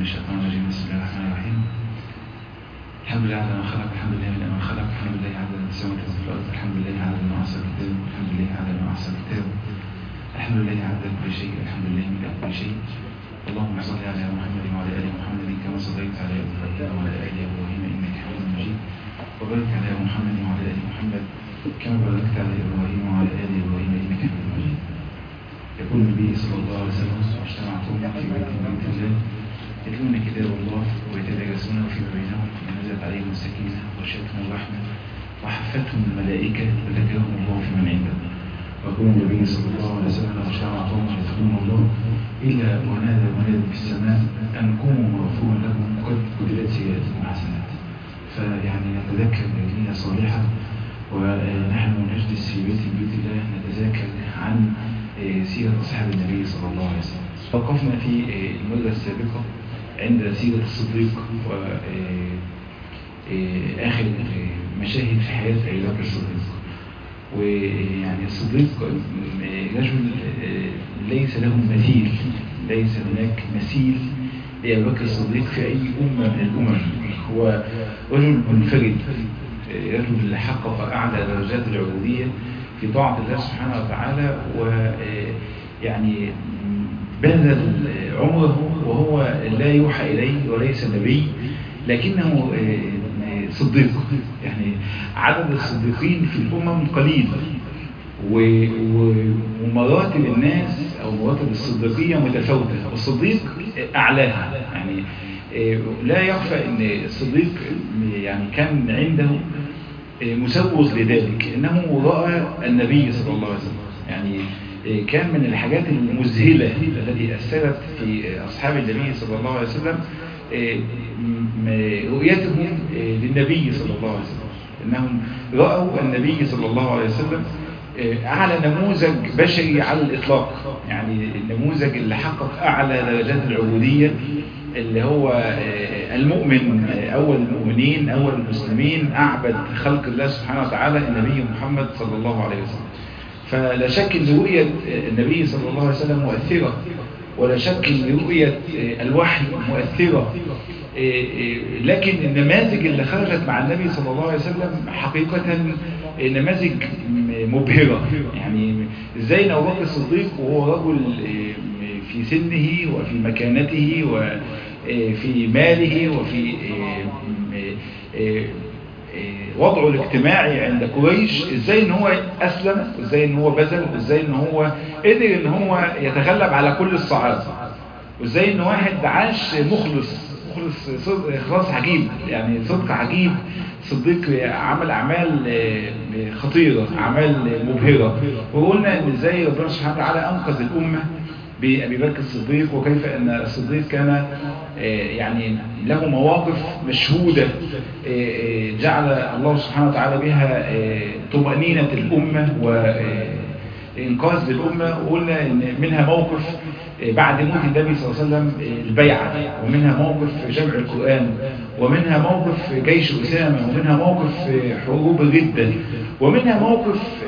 الشيطان الرجيم بسم الله الرحمن الرحيم الحمد لله على ما خلق الحمد لله من ما خلق الحمد لله على ما سوى في الارض الحمد لله على ما احصى كتابه الحمد لله على ما احصى كتابه الحمد لله عدد كل شيء الحمد لله من كل شيء اللهم صل على محمد وعلى ال محمد كما صليت على ابراهيم وعلى ال ابراهيم انك حميد مجيد وبارك على محمد وعلى ال محمد كما باركت على ابراهيم وعلى ال ابراهيم انك حميد مجيد يقول النبي صلى الله عليه وسلم اجتمعتم في بيت من بيت الله يتلون كتاب الله ويتدرسونه فيما بينهم فنزلت عليهم السكينه وغشيتهم الرحمه وحفتهم الملائكه وذكرهم الله في من عنده ويقول النبي صلى الله عليه وسلم اجتمعتم يذكرون الله الا ونادى مناد في السماء ان قوموا مغفورا لكم قد كتبت سيئاتكم حسنات فيعني نتذكر ديننا صالحه ونحن نجلس في بيت بيت الله نتذاكر عن سيرة أصحاب النبي صلى الله عليه وسلم وقفنا في المرة السابقة عند سيرة الصديق وآخر مشاهد في حياة أبي بكر الصديق ويعني الصديق رجل ليس له مثيل ليس هناك مثيل لأبي بكر الصديق في أي أمة من الأمم هو رجل منفرد رجل حقق أعلى درجات العبودية في طاعة الله سبحانه وتعالى ويعني بذل عمره وهو لا يوحى إليه وليس نبي لكنه صديق يعني عدد الصديقين في الأمم قليل ومراتب الناس أو مراتب الصديقية متفاوتة والصديق أعلاها يعني لا يخفى أن الصديق يعني كان عنده مسوغ لذلك انه رأى النبي صلى الله عليه وسلم يعني كان من الحاجات المذهلة التي أثرت في أصحاب النبي صلى الله عليه وسلم رؤيتهم للنبي صلى الله عليه وسلم انهم رأوا النبي صلى الله عليه وسلم أعلى نموذج بشري على الإطلاق يعني النموذج اللي حقق أعلى درجات العبودية اللي هو المؤمن أول المؤمنين أول المسلمين أعبد خلق الله سبحانه وتعالى النبي محمد صلى الله عليه وسلم فلا شك أن رؤية النبي صلى الله عليه وسلم مؤثرة ولا شك أن رؤية الوحي مؤثرة لكن النماذج اللي خرجت مع النبي صلى الله عليه وسلم حقيقة نماذج مبهرة يعني ازاي أبو بكر الصديق وهو رجل في سنه وفي مكانته وفي ماله وفي وضعه الاجتماعي عند قريش ازاي ان هو اسلم ازاي ان هو بذل ازاي ان هو قدر ان هو يتغلب على كل الصعاب وازاي ان واحد عاش مخلص مخلص اخلاص عجيب يعني صدق عجيب صديق عمل اعمال خطيرة اعمال مبهرة وقلنا ان ازاي ربنا سبحانه وتعالى انقذ الامة بأبي بكر الصديق وكيف أن الصديق كان يعني له مواقف مشهودة جعل الله سبحانه وتعالى بها طمأنينة الأمة وإنقاذ للأمة وقلنا إن منها موقف بعد موت النبي صلى الله عليه وسلم البيعة ومنها موقف جمع القرآن ومنها موقف جيش أسامة ومنها موقف حروب الردة ومنها موقف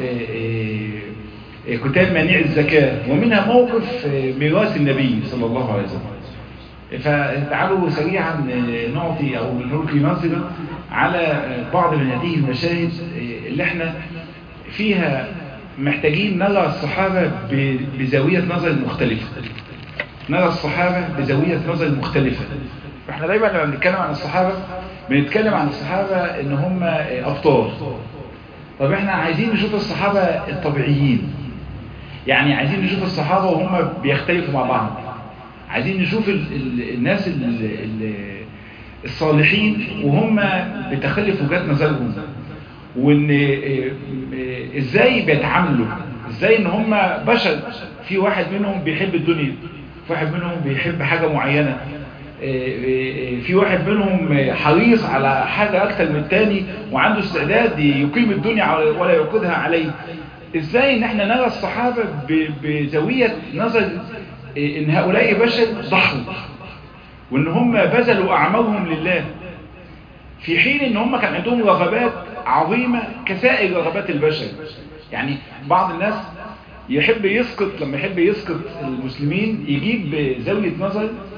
كتاب مانع الزكاة ومنها موقف ميراث النبي صلى الله عليه وسلم فتعالوا سريعا نعطي أو نلقي نظرة على بعض من هذه المشاهد اللي احنا فيها محتاجين نرى الصحابة بزاوية نظر مختلفة نرى الصحابة بزاوية نظر مختلفة احنا دايما لما بنتكلم عن الصحابة بنتكلم عن الصحابة ان هم ابطال طب احنا عايزين نشوف الصحابة الطبيعيين يعني عايزين نشوف الصحابة وهم بيختلفوا مع بعض عايزين نشوف ال ال الناس ال ال الصالحين وهم بتخلف وجهات نظرهم وان ازاي بيتعاملوا ازاي ان هم بشر في واحد منهم بيحب الدنيا في واحد منهم بيحب حاجة معينة في واحد منهم حريص على حاجة اكتر من التاني وعنده استعداد يقيم الدنيا ولا يوقدها عليه ازاي ان احنا نرى الصحابة بزاوية نظر ان هؤلاء بشر ضحوا وان هم بذلوا اعمالهم لله في حين ان هم كان عندهم رغبات عظيمة كسائر رغبات البشر يعني بعض الناس يحب يسقط لما يحب يسقط المسلمين يجيب زاوية نظر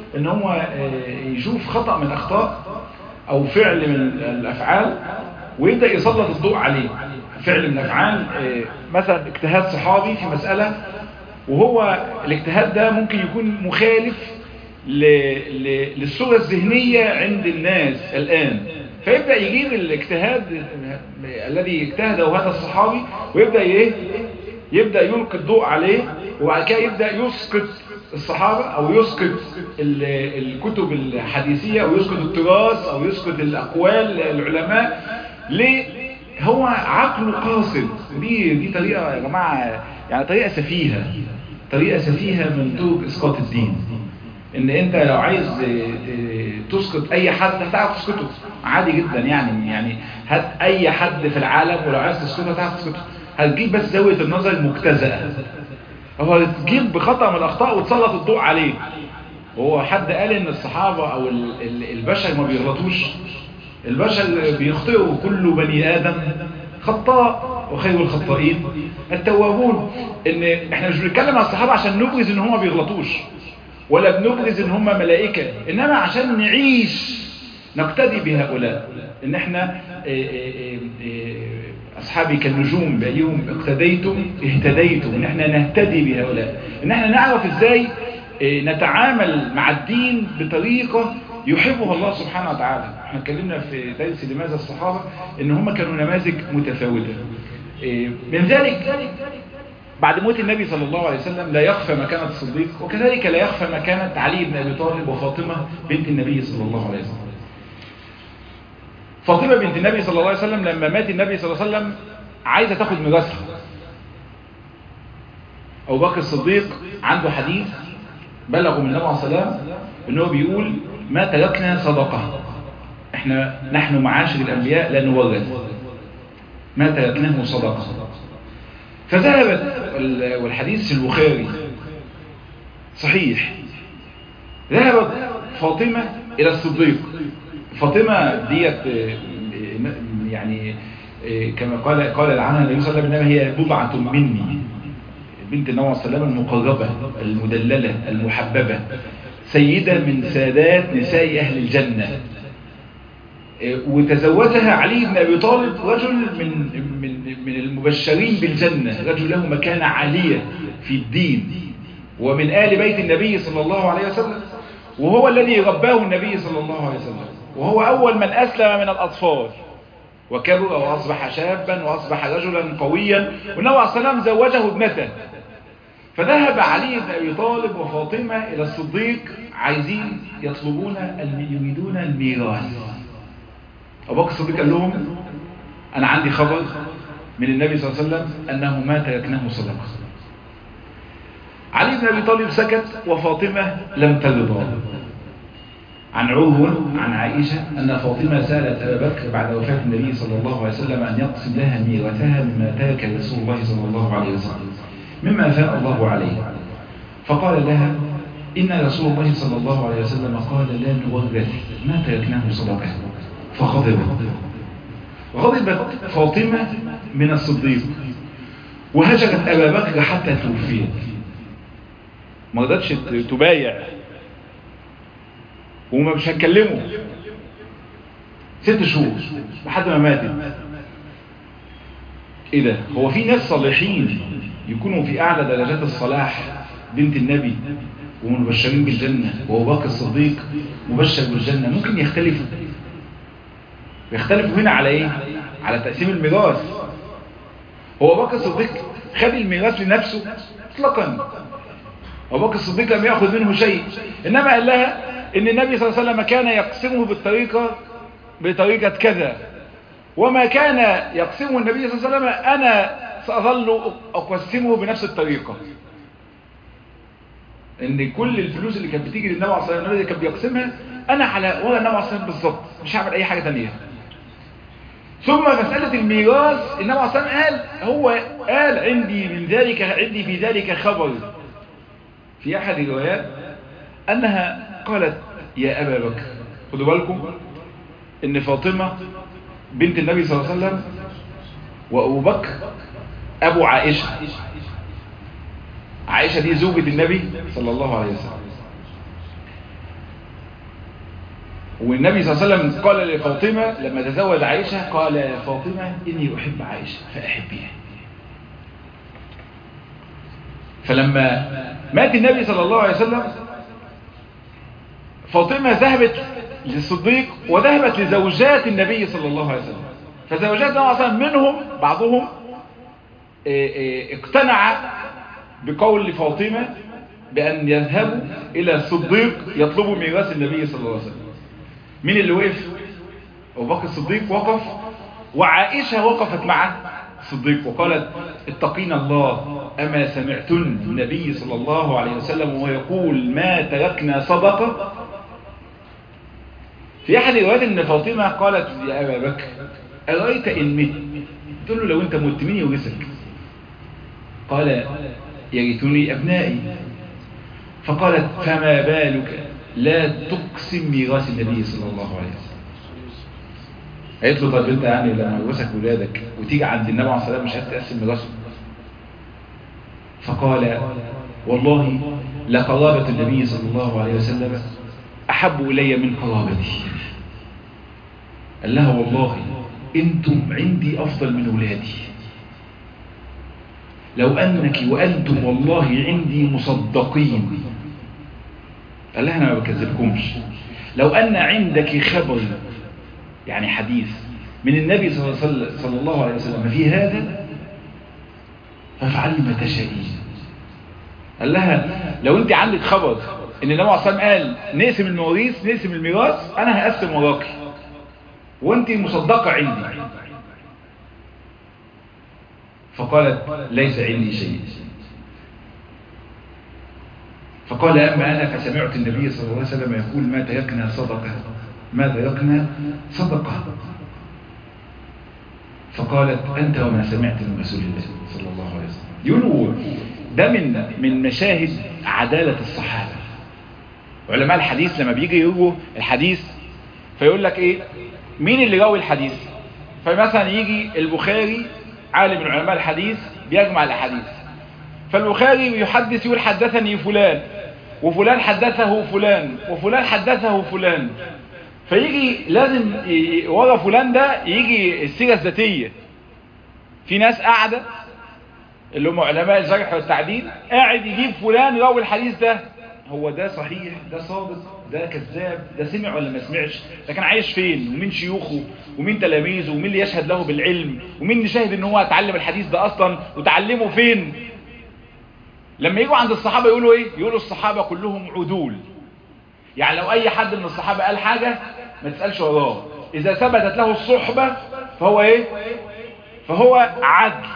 ان هو يشوف خطأ من الاخطاء او فعل من الافعال ويبدأ يسلط الضوء عليه فعل من الافعال مثلا اجتهاد صحابي في مسألة وهو الاجتهاد ده ممكن يكون مخالف للصورة الذهنية عند الناس الآن فيبدأ يجيب الاجتهاد الذي اجتهده هذا الصحابي ويبدأ ايه يبدأ يلقي الضوء عليه وبعد كده يبدأ يسقط الصحابة او يسقط الكتب الحديثية او يسقط التراث او يسقط الاقوال العلماء ليه هو عقله قاصد ودي دي طريقة يا جماعة يعني طريقة سفيهة طريقة سفيهة من طرق اسقاط الدين ان انت لو عايز تسقط اي حد هتعرف تسقطه عادي جدا يعني يعني هات اي حد في العالم ولو عايز تسقطه هتعرف تسقطه هتجيب بس زاوية النظر المجتزأة هو تجيب بخطأ من الاخطاء وتسلط الضوء عليه هو حد قال ان الصحابة او البشر ما بيغلطوش البشر بيخطئوا كل بني ادم خطاء وخير الخطائين التوابون ان احنا مش بنتكلم على الصحابة عشان نبرز ان هم بيغلطوش ولا بنبرز ان هم ملائكة انما عشان نعيش نقتدي بهؤلاء ان احنا اصحابي كالنجوم بأيهم اقتديتم اهتديتم ان احنا نهتدي بهؤلاء ان احنا نعرف ازاي نتعامل مع الدين بطريقة يحبها الله سبحانه وتعالى احنا اتكلمنا في درس لماذا الصحابة ان هم كانوا نماذج متفاوتة من ذلك بعد موت النبي صلى الله عليه وسلم لا يخفى مكانة الصديق وكذلك لا يخفى مكانة علي بن أبي طالب وفاطمة بنت النبي صلى الله عليه وسلم فاطمة بنت النبي صلى الله عليه وسلم لما مات النبي صلى الله عليه وسلم عايزة تاخد ميراثها أبو بكر الصديق عنده حديث بلغوا من النبي عليه السلام ان هو بيقول ما تركنا صدقة احنا نحن معاشر الأنبياء لا نورث ما تركناه صدقة فذهبت والحديث في البخاري صحيح ذهبت فاطمة إلى الصديق فاطمة ديت يعني كما قال قال العنها النبي صلى الله عليه وسلم هي بضعة مني بنت النبي صلى الله عليه وسلم المقربة المدللة المحببة سيدة من سادات نساء أهل الجنة وتزوجها علي بن أبي طالب رجل من, من, من المبشرين بالجنة رجل له مكانة عالية في الدين ومن آل بيت النبي صلى الله عليه وسلم وهو الذي رباه النبي صلى الله عليه وسلم وهو أول من أسلم من الأطفال وكبر وأصبح شابا وأصبح رجلا قويا والنبي عليه السلام زوجه ابنته فذهب علي بن أبي طالب وفاطمة إلى الصديق عايزين يطلبون يريدون الميراث أبو بكر الصديق قال لهم أنا عندي خبر من النبي صلى الله عليه وسلم أنه ما تركناه صدقة علي بن أبي طالب سكت وفاطمة لم ترضى عن عروة عن عائشة أن فاطمة سألت أبا بكر بعد وفاة النبي صلى الله عليه وسلم أن يقسم لها ميراثها مما ترك رسول الله صلى الله عليه وسلم مما فاء الله عليه فقال لها إن رسول الله صلى الله عليه وسلم قال لا نورث ما تركناه صدقة فغضبت غضبت فاطمة من الصديق وهجرت أبا بكر حتى توفيت ما رضتش تبايع وما مش هتكلمه ست شهور لحد ما ماتت ايه ده هو في ناس صالحين يكونوا في اعلى درجات الصلاح بنت النبي ومبشرين بالجنة وابو بكر الصديق مبشر بالجنة ممكن يختلفوا يختلفوا هنا على ايه على تقسيم الميراث هو بكر الصديق خد الميراث لنفسه اطلاقا ابو بكر الصديق لم ياخذ منه شيء انما قال لها ان النبي صلى الله عليه وسلم كان يقسمه بالطريقة بطريقة كذا وما كان يقسمه النبي صلى الله عليه وسلم انا سأظل اقسمه بنفس الطريقة ان كل الفلوس اللي كانت بتيجي للنبي صلى الله عليه وسلم اللي كان بيقسمها انا على ولا النبي صلى الله عليه وسلم بالظبط مش هعمل اي حاجة تانية ثم مسألة الميراث النبي صلى الله عليه وسلم قال هو قال عندي من ذلك عندي في ذلك خبر في احد الروايات انها قالت يا ابا بكر خدوا بالكم ان فاطمة بنت النبي صلى الله عليه وسلم وابو بكر ابو عائشة عائشة دي زوجة النبي صلى الله عليه وسلم والنبي صلى الله عليه وسلم قال لفاطمة لما تزوج عائشة قال يا فاطمة إني أحب عائشة فأحبيها فلما مات النبي صلى الله عليه وسلم فاطمة ذهبت للصديق وذهبت لزوجات النبي صلى الله عليه وسلم فزوجات النبي صلى الله عليه وسلم منهم بعضهم اقتنع بقول فاطمة بأن يذهبوا إلى الصديق يطلبوا ميراث النبي صلى الله عليه وسلم مين اللي وقف أبو بكر الصديق وقف وعائشة وقفت مع الصديق وقالت اتقين الله أما سمعتن النبي صلى الله عليه وسلم وهو يقول ما تركنا صدقة في أحد الروايات أن فاطمة قالت يا أبا بكر أرأيت إن مت قلت له لو أنت مت مين يورثك قال يرثني أبنائي فقالت فما بالك لا تقسم ميراث النبي صلى الله عليه وسلم قالت له طب انت يعني لما يورثك ولادك وتيجي عند النبي عليه الصلاه والسلام مش هتقسم ميراثه فقال والله لقرابة النبي صلى الله عليه وسلم أحب إلي من قرابتي قال لها والله انتم عندي أفضل من ولادي لو أنك وأنتم والله عندي مصدقين قال لها أنا ما بكذبكمش لو أن عندك خبر يعني حديث من النبي صلى الله عليه وسلم في هذا فافعلي ما تشائين قال لها لو انت عندك خبر ان النبي عليه الصلاه قال نقسم المواريث نقسم الميراث انا هقسم وراكي وانت مصدقه عندي فقالت ليس عندي شيء فقال أما أنا فسمعت النبي صلى الله عليه وسلم يقول ما تركنا صدقة ما تركنا صدقة فقالت أنت وما سمعت من رسول الله صلى الله عليه وسلم يقولوا ده من من مشاهد عدالة الصحابة علماء الحديث لما بيجي يقولوا الحديث فيقول لك ايه مين اللي روي الحديث فمثلا يجي البخاري عالم من علماء الحديث بيجمع الاحاديث فالبخاري يحدث يقول حدثني فلان وفلان حدثه فلان وفلان حدثه فلان فيجي لازم ورا فلان ده يجي السيرة الذاتية في ناس قاعدة اللي هم علماء الجرح والتعديل قاعد يجيب فلان يروي الحديث ده هو ده صحيح ده صادق ده كذاب ده سمع ولا ما سمعش ده كان عايش فين ومين شيوخه ومين تلاميذه ومين اللي يشهد له بالعلم ومين اللي شاهد ان هو اتعلم الحديث ده اصلا وتعلمه فين لما يجوا عند الصحابة يقولوا ايه يقولوا الصحابة كلهم عدول يعني لو اي حد من الصحابة قال حاجة ما تسألش وراه اذا ثبتت له الصحبة فهو ايه فهو عدل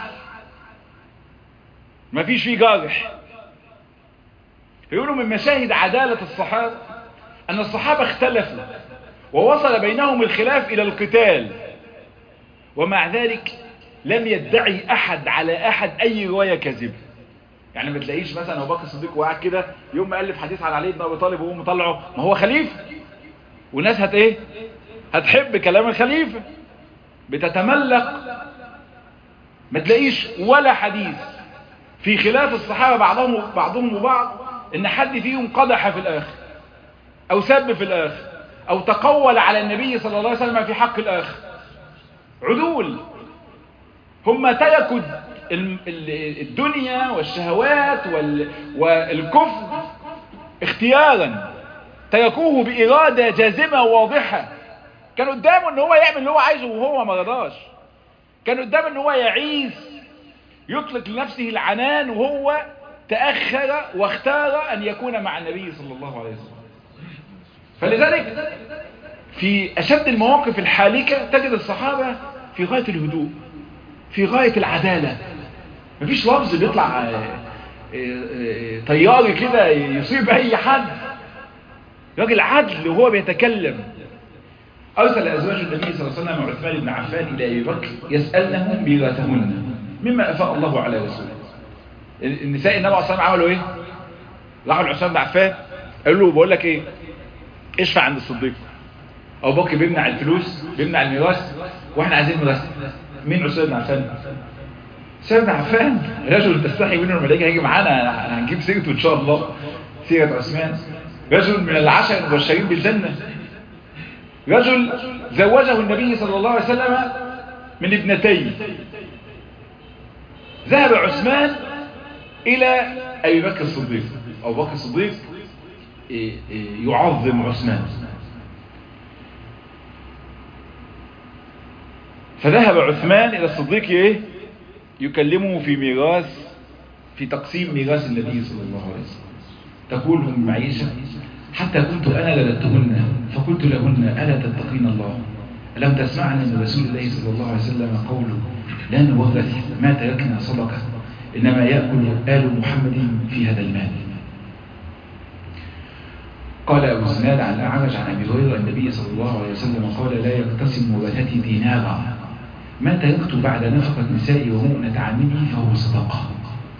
ما فيش فيه جارح يقولوا من مشاهد عدالة الصحابة ان الصحابة اختلفوا ووصل بينهم الخلاف الى القتال ومع ذلك لم يدعي احد على احد اي رواية كذبه يعني ما تلاقيش مثلا ابو بكر الصديق وقاعد كده يوم ما الف حديث عن علي بن ابي طالب وهو مطلعه ما هو خليفه والناس هت ايه هتحب كلام الخليفه بتتملق ما تلاقيش ولا حديث في خلاف الصحابه بعضهم بعضهم وبعض ان حد فيهم قدح في الاخر او سب في الاخر او تقول على النبي صلى الله عليه وسلم في حق الاخر عدول هم تركوا الدنيا والشهوات والكفر اختيارا تركوه بإرادة جازمة واضحة كان قدامه ان هو يعمل اللي هو عايزه وهو ما رضاش كان قدامه ان هو يعيش يطلق لنفسه العنان وهو تأخر واختار ان يكون مع النبي صلى الله عليه وسلم فلذلك في أشد المواقف الحالكة تجد الصحابة في غاية الهدوء في غاية العدالة مفيش لفظ بيطلع طياري كده يصيب اي حد راجل عدل وهو بيتكلم ارسل ازواج النبي صلى الله عليه وسلم عثمان بن عفان الى ابي بكر يسالنهم ميراثهن مما افاء الله على رسوله النساء النبي عليه الصلاه عملوا ايه راحوا لعثمان بن عفان قالوا له بقول لك ايه اشفع عند الصديق ابو بكر بيمنع الفلوس بيمنع الميراث واحنا عايزين ميراث مين عثمان بن عفان سيدنا عفان رجل تستحي منه الملائكه هيجي معانا هنجيب سيرته ان شاء الله سيره عثمان رجل من العشر المبشرين بالجنه رجل زوجه النبي صلى الله عليه وسلم من ابنتين ذهب عثمان إلى أبي بكر الصديق أبو بكر الصديق يعظم عثمان فذهب عثمان إلى الصديق إيه؟ يكلمه في ميراث في تقسيم ميراث النبي صلى الله عليه وسلم تقول هم معيشة حتى كنت أنا لدتهن فقلت لهن ألا تتقين الله ألم تسمعن من رسول الله صلى الله عليه وسلم قوله لا نورث ما تركنا صدقة إنما يأكل آل محمد في هذا المال قال أبو زناد عن الأعرج عن أبي هريرة النبي صلى الله عليه وسلم قال لا يقتسم ورثتي دينارا ما تركت بعد نفقة نسائي ومؤنة عاملي فهو صدقة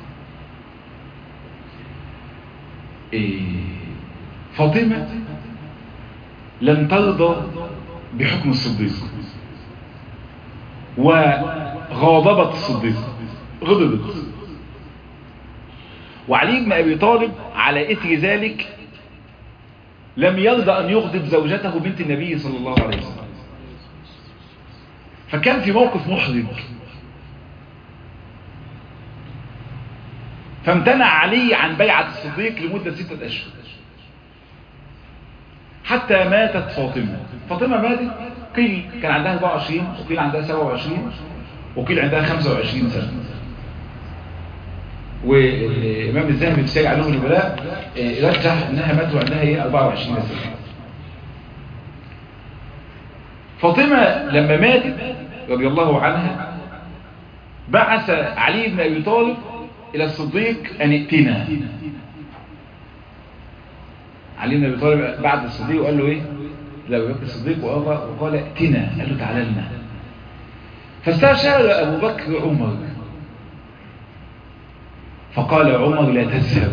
إيه فاطمة لم ترضى بحكم الصديق وغاضبت الصديق غضبت وعلي بن أبي طالب على إثر ذلك لم يرضى أن يغضب زوجته بنت النبي صلى الله عليه وسلم فكان في موقف محرج فامتنع علي عن بيعة الصديق لمدة ستة أشهر حتى ماتت فاطمة فاطمة ماتت قيل كان عندها 24 وقيل عندها 27 وقيل عندها 25 سنة والإمام الذهبي في سير علوم الولاء رجح أنها ماتت وعندها هي 24 سنة فاطمة لما ماتت رضي الله عنها بعث علي بن أبي طالب إلى الصديق أن ائتنا علي بن أبي طالب بعد الصديق وقال له إيه لو بكر الصديق وقال ائتنا قال له تعالى لنا فاستشار أبو بكر عمر فقال عمر لا تذهب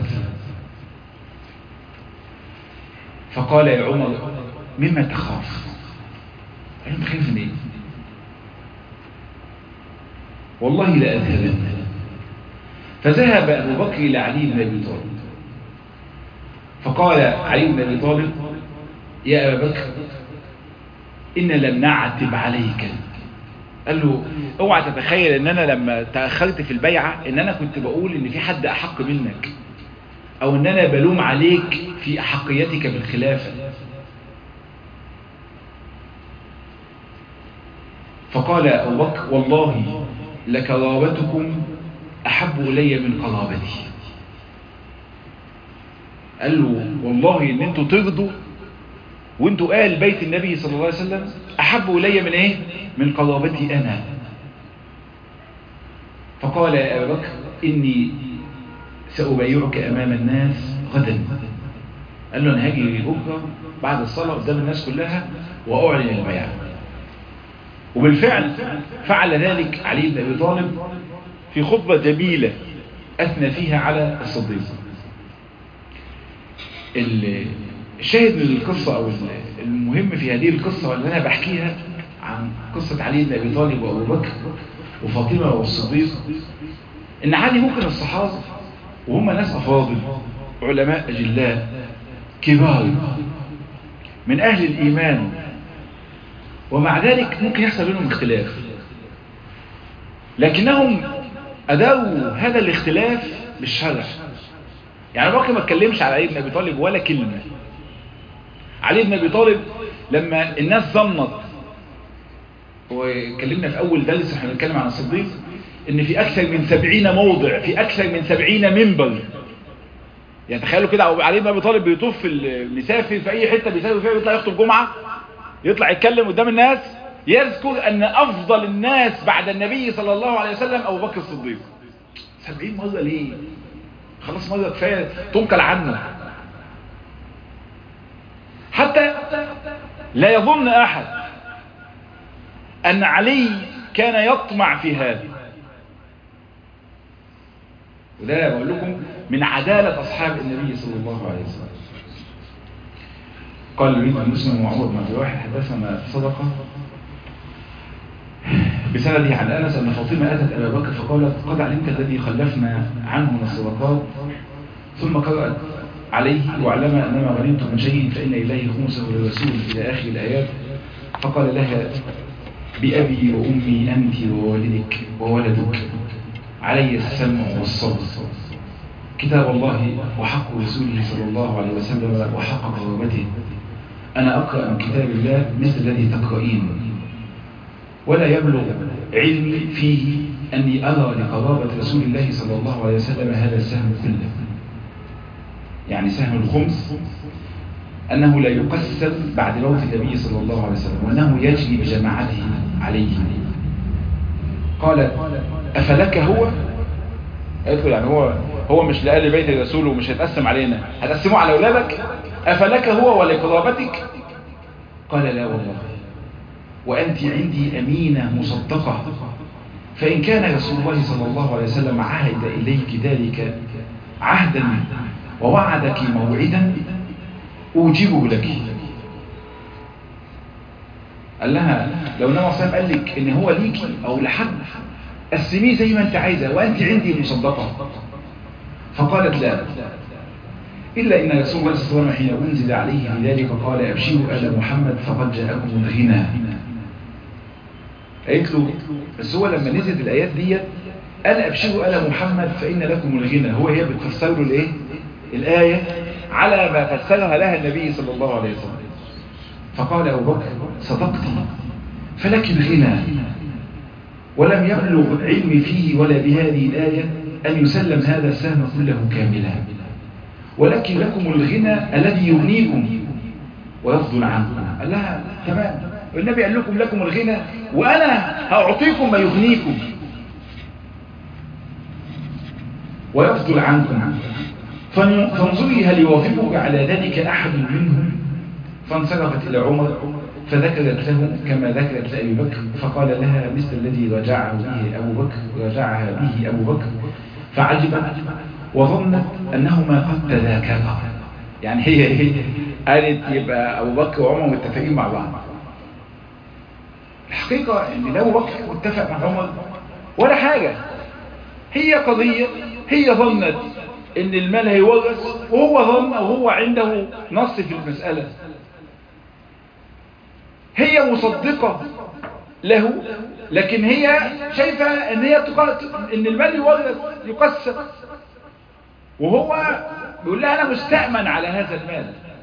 فقال يا عمر مما تخاف قال له خايف من ايه والله لا أذهبن فذهب أبو بكر إلى علي بن أبي طالب فقال علي بن أبي طالب يا أبا بكر إن لم نعتب عليك قال له اوعى تتخيل ان انا لما تأخرت في البيعة ان انا كنت بقول ان في حد احق منك او ان انا بلوم عليك في احقيتك بالخلافة فقال ابو بكر والله لكرامتكم احب الي من قرابتي قال له والله ان انتوا ترضوا وانتوا قال بيت النبي صلى الله عليه وسلم احب الي من ايه من قرابتي انا فقال يا ابا بكر اني سأبايعك امام الناس غدا قال له انا هاجي بكره بعد الصلاه قدام الناس كلها واعلن البيعه وبالفعل فعل ذلك علي بن ابي طالب في خطبه جميله اثنى فيها على الصديق الشاهد من القصة أو المهم في هذه القصة اللي أنا بحكيها عن قصة علي بن أبي طالب وأبو بكر وفاطمة والصديق إن عادي ممكن الصحابة وهم ناس أفاضل علماء أجلاء كبار من أهل الإيمان ومع ذلك ممكن يحصل بينهم اختلاف لكنهم أداوا هذا الاختلاف بالشرع يعني بكر ما اتكلمش على علي بن ابي طالب ولا كلمة علي بن ابي طالب لما الناس ظنت واتكلمنا في اول درس احنا بنتكلم عن الصديق ان في اكثر من سبعين موضع في اكثر من سبعين منبر يعني تخيلوا كده علي بن ابي طالب بيطوف في المسافر في اي حته بيسافر فيها بيطلع يخطب جمعه يطلع يتكلم قدام الناس يذكر ان افضل الناس بعد النبي صلى الله عليه وسلم ابو بكر الصديق سبعين مره ليه خلاص مرة كفاية تنقل عنه حتى لا يظن أحد أن علي كان يطمع في هذا وده بقول لكم من عدالة أصحاب النبي صلى الله عليه وسلم قال الوليد بن مسلم وعمر بن عبد الواحد حدثنا صدقة بسنده عن أنس أن فاطمة أتت أبا بكر فقالت قد علمت الذي خلفنا عنه من الصدقات ثم قرأت عليه وعلم أنما غنمتم من شيء فإن إليه خمسه للرسول إلى آخر الآيات فقال لها بأبي وأمي أنت ووالدك وولدك علي السمع والصبر كتاب الله وحق رسوله صلى الله عليه وسلم وحق قرابته أنا أقرأ من كتاب الله مثل الذي تقرأين ولا يبلغ علمي فيه أني أرى لقرابة رسول الله صلى الله عليه وسلم هذا السهم كله يعني سهم الخمس أنه لا يقسم بعد موت النبي صلى الله عليه وسلم وأنه يجري بجماعته عليه قالت أفلك هو قالت له يعني هو هو مش لآل بيت الرسول ومش هيتقسم علينا هتقسمه على أولادك أفلك هو ولقرابتك قال لا والله وأنت عندي أمينة مصدقة فإن كان رسول الله صلى الله عليه وسلم عهد إليك ذلك عهدا ووعدك موعدا أوجبه لك قال لها لو النبي صلى الله عليه وسلم قال لك إن هو ليكي أو لحد قسميه زي ما أنت عايزة وأنت عندي مصدقة فقالت لا إلا إن رسول الله صلى الله عليه وسلم حين أنزل عليه بذلك قال أبشروا آل محمد فقد جاءكم الغنى قالت له بس هو لما نزلت الآيات ديت قال أبشروا آل محمد فإن لكم الغنى هو هي بتفسر له الإيه؟ الآية على ما فسرها لها النبي صلى الله عليه وسلم فقال أبو بكر صدقت فلك الغنى ولم يبلغ علمي فيه ولا بهذه الآية أن يسلم هذا السهم كله كاملا ولكن لكم الغنى الذي يغنيكم ويفضل عنكم قال لها تمام والنبي قال لكم لكم الغنى وأنا هأعطيكم ما يغنيكم ويفضل عنكم فانظري هل يوافقك على ذلك أحد منهم فانصرفت إلى عمر فذكرت له كما ذكرت لأبي بكر فقال لها مثل الذي رجعه به أبو بكر رجعها به أبو بكر فعجبت وظنت أنهما قد تذاكرا يعني هي هي قالت يبقى أبو بكر وعمر متفقين مع بعض الحقيقة أن لا أبو بكر متفق مع عمر ولا حاجة هي قضية هي ظنت ان المال هيورث وهو ظن او هو عنده نص في المسألة هي مصدقة له لكن هي شايفة ان هي ان المال يورث يقسم وهو بيقول لها انا مستأمن على هذا المال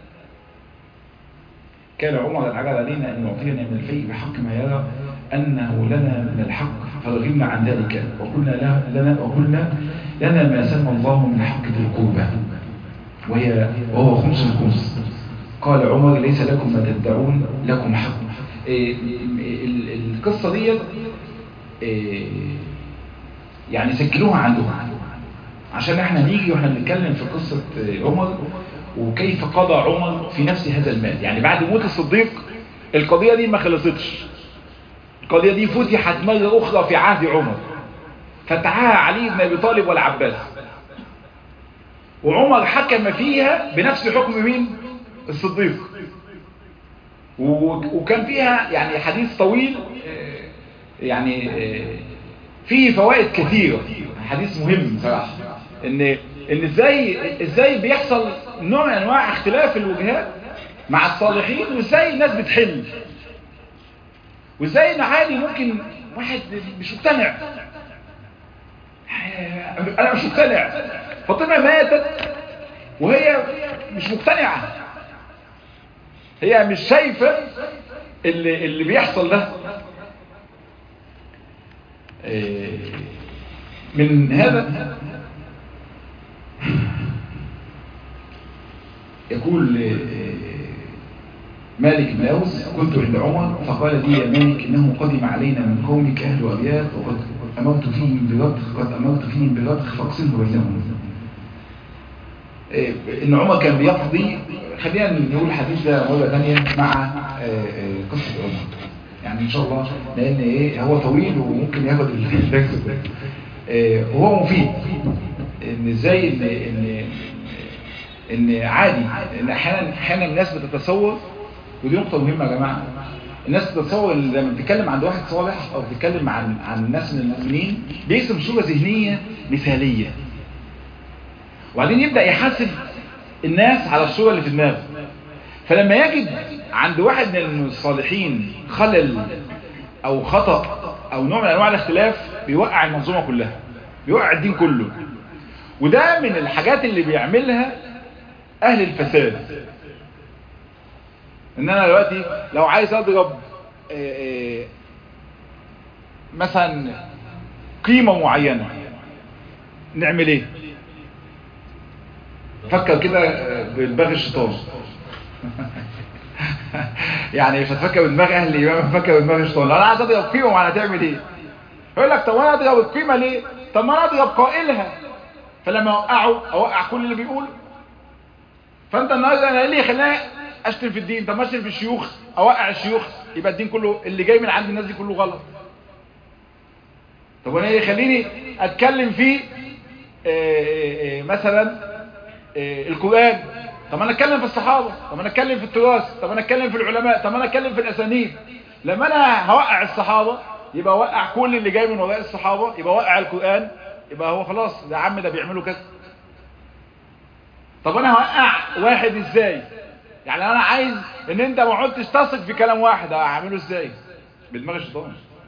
كان عمر العجل علينا ان يعطينا من الفيء بحق ما يرى انه لنا من الحق فرغبنا عن ذلك وقلنا لنا وقلنا لنا ما سمى الله من حق ذي القربى وهي وهو خمس الخمس قال عمر ليس لكم ما تدعون لكم حق إيه القصة دي إيه يعني سجلوها عندهم عشان احنا نيجي واحنا بنتكلم في قصة عمر وكيف قضى عمر في نفس هذا المال يعني بعد موت الصديق القضية دي ما خلصتش القضية دي فتحت مرة أخرى في عهد عمر فتحها علي بن أبي طالب والعباس وعمر حكم فيها بنفس حكم مين الصديق وكان فيها يعني حديث طويل يعني فيه فوائد كثيرة حديث مهم صراحة ان ان ازاي ازاي بيحصل نوع من انواع اختلاف الوجهات مع الصالحين وازاي الناس بتحل وازاي ان عادي ممكن واحد مش مقتنع انا مش مقتنع فاطمه ماتت وهي مش مقتنعه هي مش شايفه اللي اللي بيحصل ده من هذا يقول مالك بن أوس كنت عند عمر فقال لي يا مالك إنه قدم علينا من قومك أهل أبيات وقد أمرت فيهم برضخ قد أمرت فيهم برضخ فاقسمه بينهم إن عمر كان بيقضي خلينا نقول الحديث ده مرة ثانية مع قصة عمر يعني إن شاء الله لأن إيه هو طويل وممكن ياخد الدرس وهو مفيد إن إزاي إن إن إن عادي إن أحيانا أحيانا الناس بتتصور ودي نقطة مهمة يا جماعة الناس بتتصور لما بتتكلم عن واحد صالح او بتتكلم عن عن الناس من المؤمنين بيرسم صورة ذهنية مثالية وبعدين يبدأ يحاسب الناس على الصورة اللي في دماغه فلما يجد عند واحد من الصالحين خلل او خطأ او نوع من انواع الاختلاف بيوقع المنظومة كلها بيوقع الدين كله وده من الحاجات اللي بيعملها اهل الفساد ان انا دلوقتي لو عايز اضرب إيه إيه مثلا قيمة معينة نعمل ايه فكر كده بدماغ الشيطان يعني مش هتفكر بدماغ اهل الامام هتفكر بدماغ الشيطان لو انا عايز اضرب قيمة معينة هتعمل ايه يقول لك طب انا اضرب القيمة ليه طب ما انا اضرب قائلها فلما اوقعه اوقع كل اللي بيقوله فانت النهارده انا ايه اللي يخليني اشتم في الدين طب ما اشتم في الشيوخ اوقع الشيوخ يبقى الدين كله اللي جاي من عند الناس دي كله غلط طب وانا ايه يخليني اتكلم في مثلا القرآن طب انا اتكلم في الصحابة طب انا اتكلم في التراث طب انا اتكلم في العلماء طب انا اتكلم في الاسانيد لما انا هوقع الصحابة يبقى وقع كل اللي جاي من وراء الصحابة يبقى وقع القرآن يبقى هو خلاص ده عم ده بيعملوا كذا طب انا هوقع واحد ازاي يعني انا عايز ان انت ما عدتش تثق في كلام واحد هعمله ازاي بدماغ الشيطان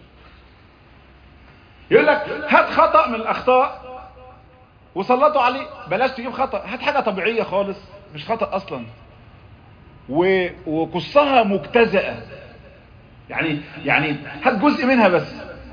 يقول لك هات خطأ من الاخطاء وسلطوا عليه بلاش تجيب خطأ هات حاجة طبيعية خالص مش خطأ اصلا و... وقصها مجتزأة يعني يعني هات جزء منها بس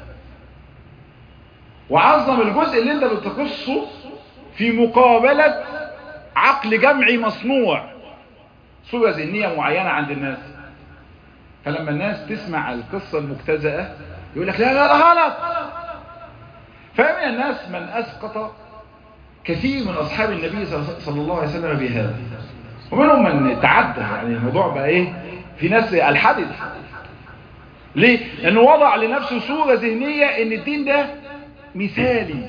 وعظم الجزء اللي انت بتقصه في مقابلة عقل جمعي مصنوع صورة ذهنية معينة عند الناس فلما الناس تسمع القصة المجتزأة يقول لك لا لا لا غلط فمن الناس من أسقط كثير من أصحاب النبي صلى الله عليه وسلم بهذا ومنهم من تعدى يعني الموضوع بقى ايه في ناس الحدث ليه؟ لأنه وضع لنفسه صورة ذهنية ان الدين ده مثالي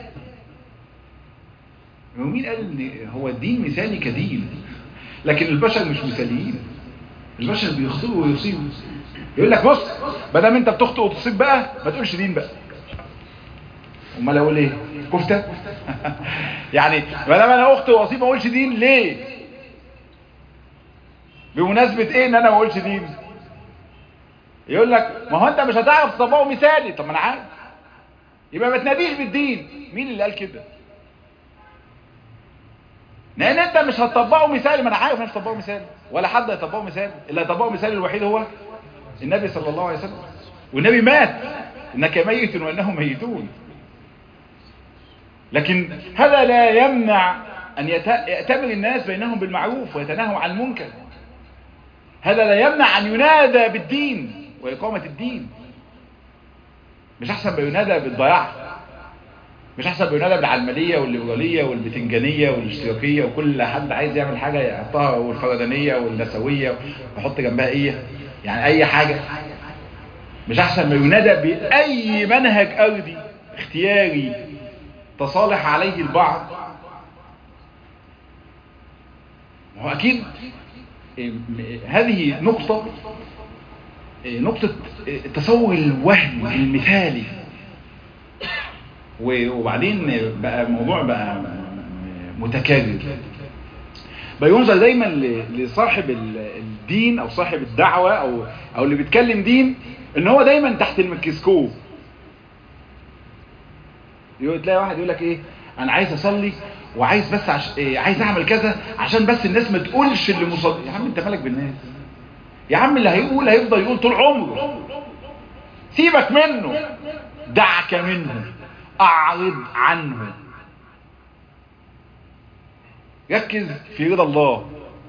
ومين قال ان هو الدين مثالي كدين لكن البشر مش مثاليين البشر بيخطئوا ويصيبوا يقول لك بص ما دام انت بتخطئ وتصيب بقى ما تقولش دين بقى امال اقول ايه كفته يعني ما دام انا اخطئ واصيب ما اقولش دين ليه بمناسبه ايه ان انا ما اقولش دين يقول لك ما هو انت مش هتعرف تطبقه مثالي طب ما انا عارف يبقى ما تناديش بالدين مين اللي قال كده لان انت مش هتطبقه مثالي ما انا عارف مش هتطبقه مثالي ولا حد هيطبقه مثالي اللي هيطبقه مثالي الوحيد هو النبي صلى الله عليه وسلم والنبي مات انك ميت وانهم ميتون لكن هذا لا يمنع ان يأتمر الناس بينهم بالمعروف ويتناهوا عن المنكر هذا لا يمنع ان ينادى بالدين واقامة الدين مش احسن بينادى بالضياع مش احسن بينادى بالعلمانية والليبرالية والبتنجانية والاشتراكية وكل حد عايز يعمل حاجة يحطها والفردانية والنسوية ويحط جنبها ايه يعني اي حاجة مش احسن ما ينادى باي منهج ارضي اختياري تصالح عليه البعض هو اكيد هذه نقطة نقطة تصور الوهم المثالي وبعدين بقى الموضوع بقى متكرر بينظر دايما لصاحب الدين او صاحب الدعوة او او اللي بيتكلم دين ان هو دايما تحت الميكروسكوب تلاقي واحد يقول لك ايه انا عايز اصلي وعايز بس عش... إيه عايز اعمل كذا عشان بس الناس ما تقولش اللي مصلي يا عم انت مالك بالناس يا عم اللي هيقول هيفضل يقول طول عمره سيبك منه دعك منه اعرض عنه ركز في رضا الله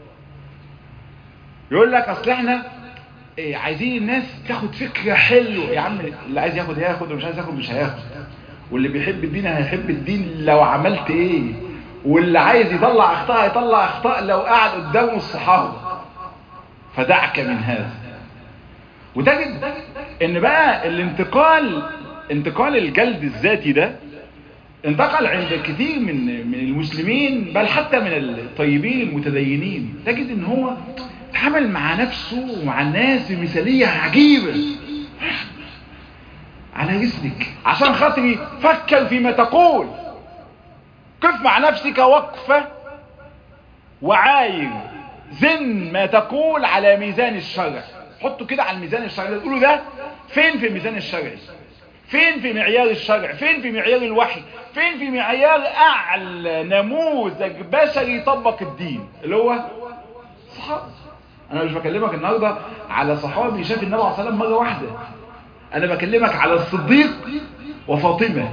يقول لك اصل احنا إيه عايزين الناس تاخد فكرة حلوة يا عم اللي عايز ياخد ياخد واللي مش عايز ياخد مش هياخد واللي بيحب الدين هيحب الدين لو عملت ايه واللي عايز يطلع اخطاء هيطلع اخطاء لو قعد قدامه الصحابة فدعك من هذا وتجد ان بقى الانتقال انتقال الجلد الذاتي ده انتقل عند كثير من من المسلمين بل حتى من الطيبين المتدينين تجد ان هو تعامل مع نفسه ومع الناس بمثالية عجيبة على رسلك عشان خاطري فكر فيما تقول قف مع نفسك وقفة وعاير زن ما تقول على ميزان الشرع حطوا كده على الميزان الشرعي تقولوا ده فين في الميزان الشرعي فين في معيار الشرع فين في معيار الوحي فين في معيار اعلى نموذج بشري يطبق الدين اللي هو صحابه انا مش بكلمك النهارده على صحابي شاف النبي عليه الصلاه والسلام مره واحده انا بكلمك على الصديق وفاطمه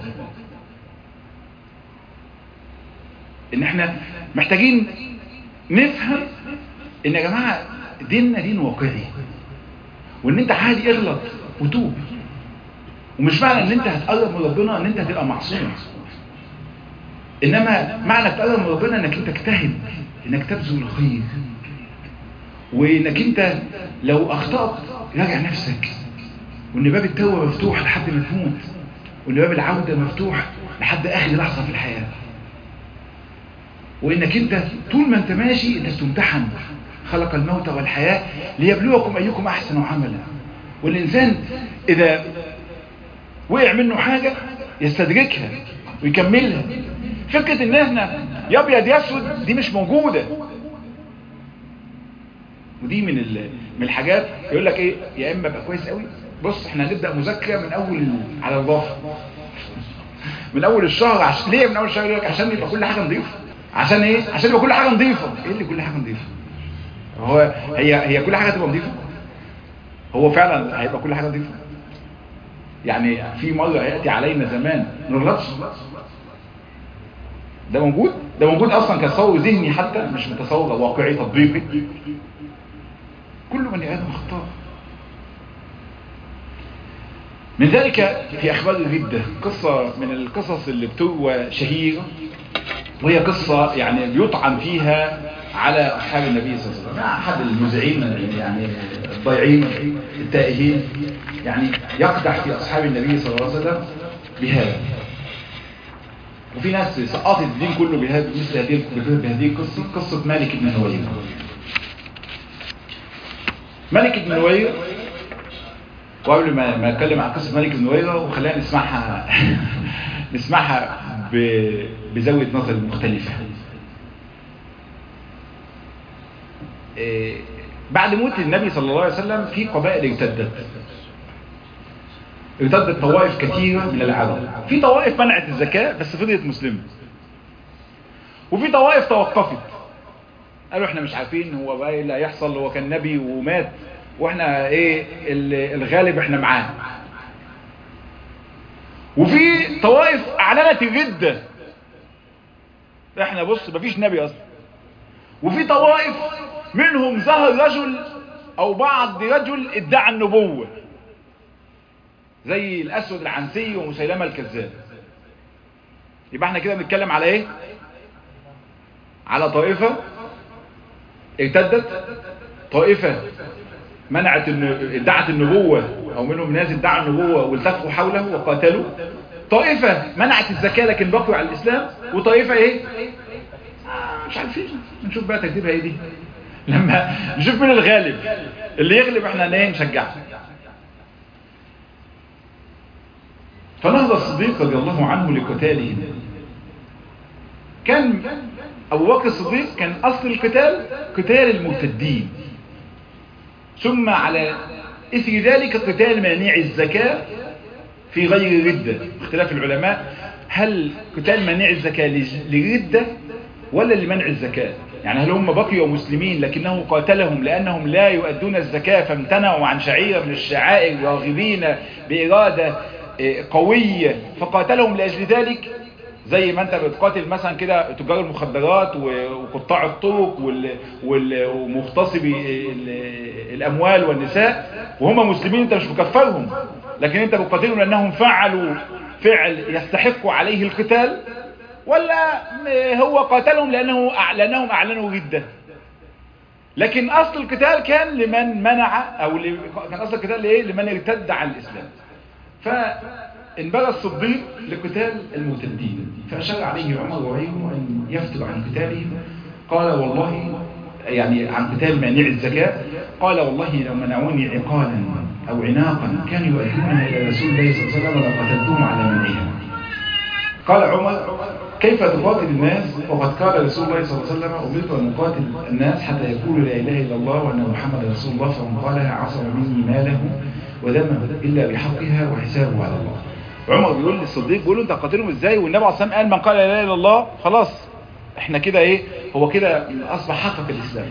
ان احنا محتاجين نفهم ان يا جماعه ديننا دين واقعي وان انت عادي اغلط وتوب ومش معنى ان انت هتقرب من ربنا ان انت هتبقى معصوم انما معنى تقرب من ربنا انك انت تجتهد انك تبذل الخير وانك انت لو اخطأت راجع نفسك وان باب التوبة مفتوح لحد ما تموت وان باب العودة مفتوح لحد اخر لحظة في الحياة وانك انت طول ما انت ماشي انت بتمتحن خلق الموت والحياة ليبلوكم ايكم احسن عملا والانسان اذا وقع منه حاجة يستدركها ويكملها فكرة ان احنا يا ابيض يا اسود دي مش موجودة ودي من من الحاجات يقول لك ايه يا اما ابقى كويس قوي بص احنا هنبدا مذاكره من اول على الضغط من اول الشهر عشان ليه من اول الشهر يقول لك عشان يبقى كل حاجه نظيفه عشان ايه عشان يبقى كل حاجه نظيفه ايه اللي كل حاجه نظيفه هو هي هي كل حاجه تبقى نظيفه هو فعلا هيبقى كل حاجه نظيفه يعني في مره ياتي علينا زمان ما نغلطش ده موجود ده موجود اصلا كتصور ذهني حتى مش متصور واقعي تطبيقي كل بني ادم خطاء من ذلك في اخبار الردة قصة من القصص اللي بتروى شهيرة وهي قصة يعني بيطعن فيها على اصحاب النبي صلى الله عليه وسلم احد المذيعين يعني الضيعين التائهين يعني يقدح في اصحاب النبي صلى الله عليه وسلم بهذا وفي ناس سقطت الدين كله بهذه مثل هذه بهذه القصه قصه مالك بن نوير مالك بن نوير وقبل ما ما اتكلم عن قصه مالك بن نوير وخلينا نسمعها نسمعها بزاويه نظر مختلفه بعد موت النبي صلى الله عليه وسلم في قبائل ارتدت ارتدت طوائف كثيرة من العرب في طوائف منعت الزكاة بس فضلت مسلمة وفي طوائف توقفت قالوا احنا مش عارفين هو بقى ايه اللي هيحصل هو كان نبي ومات واحنا ايه الغالب احنا معاه وفي طوائف اعلنت الردة احنا بص مفيش نبي اصلا وفي طوائف منهم ظهر رجل او بعض رجل ادعى النبوة زي الاسود العنسي ومسيلمة الكذاب يبقى احنا كده بنتكلم على ايه على طائفة ارتدت طائفة منعت ادعت النبوة او منهم ناس ادعوا النبوة والتفوا حوله وقاتلوا طائفة منعت الزكاة لكن بقوا على الاسلام وطائفة ايه آه مش عارفين نشوف بقى ترتيبها ايه دي لما نشوف مين الغالب اللي يغلب احنا ايه نشجعه فنهض الصديق رضي الله عنه لقتالهم كان ابو بكر الصديق كان اصل القتال قتال المرتدين ثم على اثر ذلك قتال مانع الزكاة في غير ردة اختلاف العلماء هل قتال مانع الزكاة لردة ولا لمنع الزكاة يعني هل هم بقيوا مسلمين لكنه قاتلهم لأنهم لا يؤدون الزكاة فامتنعوا عن شعيرة من الشعائر راغبين بإرادة قوية فقاتلهم لأجل ذلك زي ما انت بتقاتل مثلا كده تجار المخدرات وقطاع الطرق ومغتصبي الاموال والنساء وهم مسلمين انت مش مكفرهم لكن انت بتقاتلهم لانهم فعلوا فعل يستحق عليه القتال ولا هو قاتلهم لانه لانهم اعلنوا ردة لكن اصل القتال كان لمن منع او كان اصل القتال لايه لمن ارتد عن الاسلام فانبغى الصديق لقتال المرتدين فأشار عليه عمر وغيره أن يفتر عن قتالهم قال والله يعني عن قتال مانع الزكاة قال والله لو منعوني عقالا أو عناقا كانوا يؤدونها إلى رسول الله صلى الله عليه وسلم لقتلتهم على منعها قال عمر كيف تقاتل الناس وقد قال رسول الله صلى الله عليه وسلم أمرت أن أقاتل الناس حتى يقولوا لا إله إلا الله وأن محمد رسول الله فمن قالها عصم مني ماله ودمه إلا بحقها وحسابه على الله عمر بيقول للصديق بيقول له انت قاتلهم ازاي والنبي عليه الصلاه والسلام قال من قال لا اله الا الله خلاص احنا كده ايه هو كده اصبح حقق الاسلام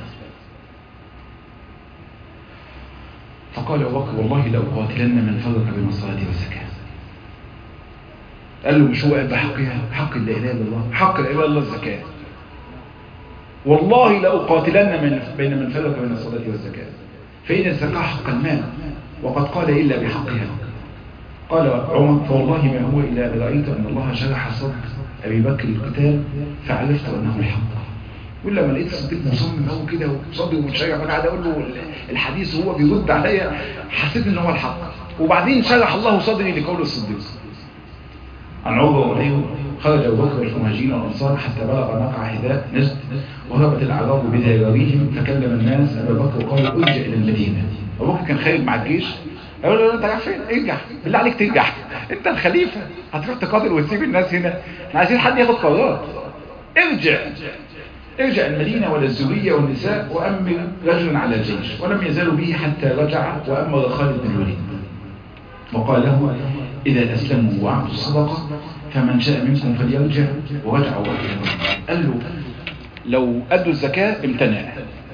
فقال ابو بكر والله لاقاتلن من فرق بين الصلاه والزكاه قال له مش هو قال بحقها حق لا اله الا الله حق لا اله الا الله الزكاه والله لاقاتلن من بين من فرق بين الصلاه والزكاه فان الزكاه حق المال وقد قال الا بحقها قال عمر فوالله ما هو إلا أن رأيت أن الله شرح صدر أبي بكر القتال فعرفت أنه الحق يقول لما لقيت الصديق مصمم قوي كده وصدري ومتشجع فانا قاعد اقول له الحديث وهو بيرد عليا حسيت ان هو الحق وبعدين شرح الله صدري لقول الصديق عن عروه وغيره خرج ابو بكر والمهاجرين والانصار حتى بلغ مقع حذاء نجد وهربت الاعراب بذراريهم فكلم الناس ابا بكر وقال ارجع الى المدينه ابو بكر كان خارج مع الجيش يقول له انت رايح فين ارجع بالله عليك ترجع انت الخليفه هتروح تقاتل وتسيب الناس هنا احنا عايزين حد ياخد قرارات ارجع ارجع المدينه ولا الزوريه والنساء وامر رجلا على الجيش ولم يزالوا به حتى رجع وامر خالد بن الوليد وقال له اذا اسلموا وعملوا الصدقه فمن شاء منكم فليرجع ورجعوا قال له لو ادوا الزكاه امتنع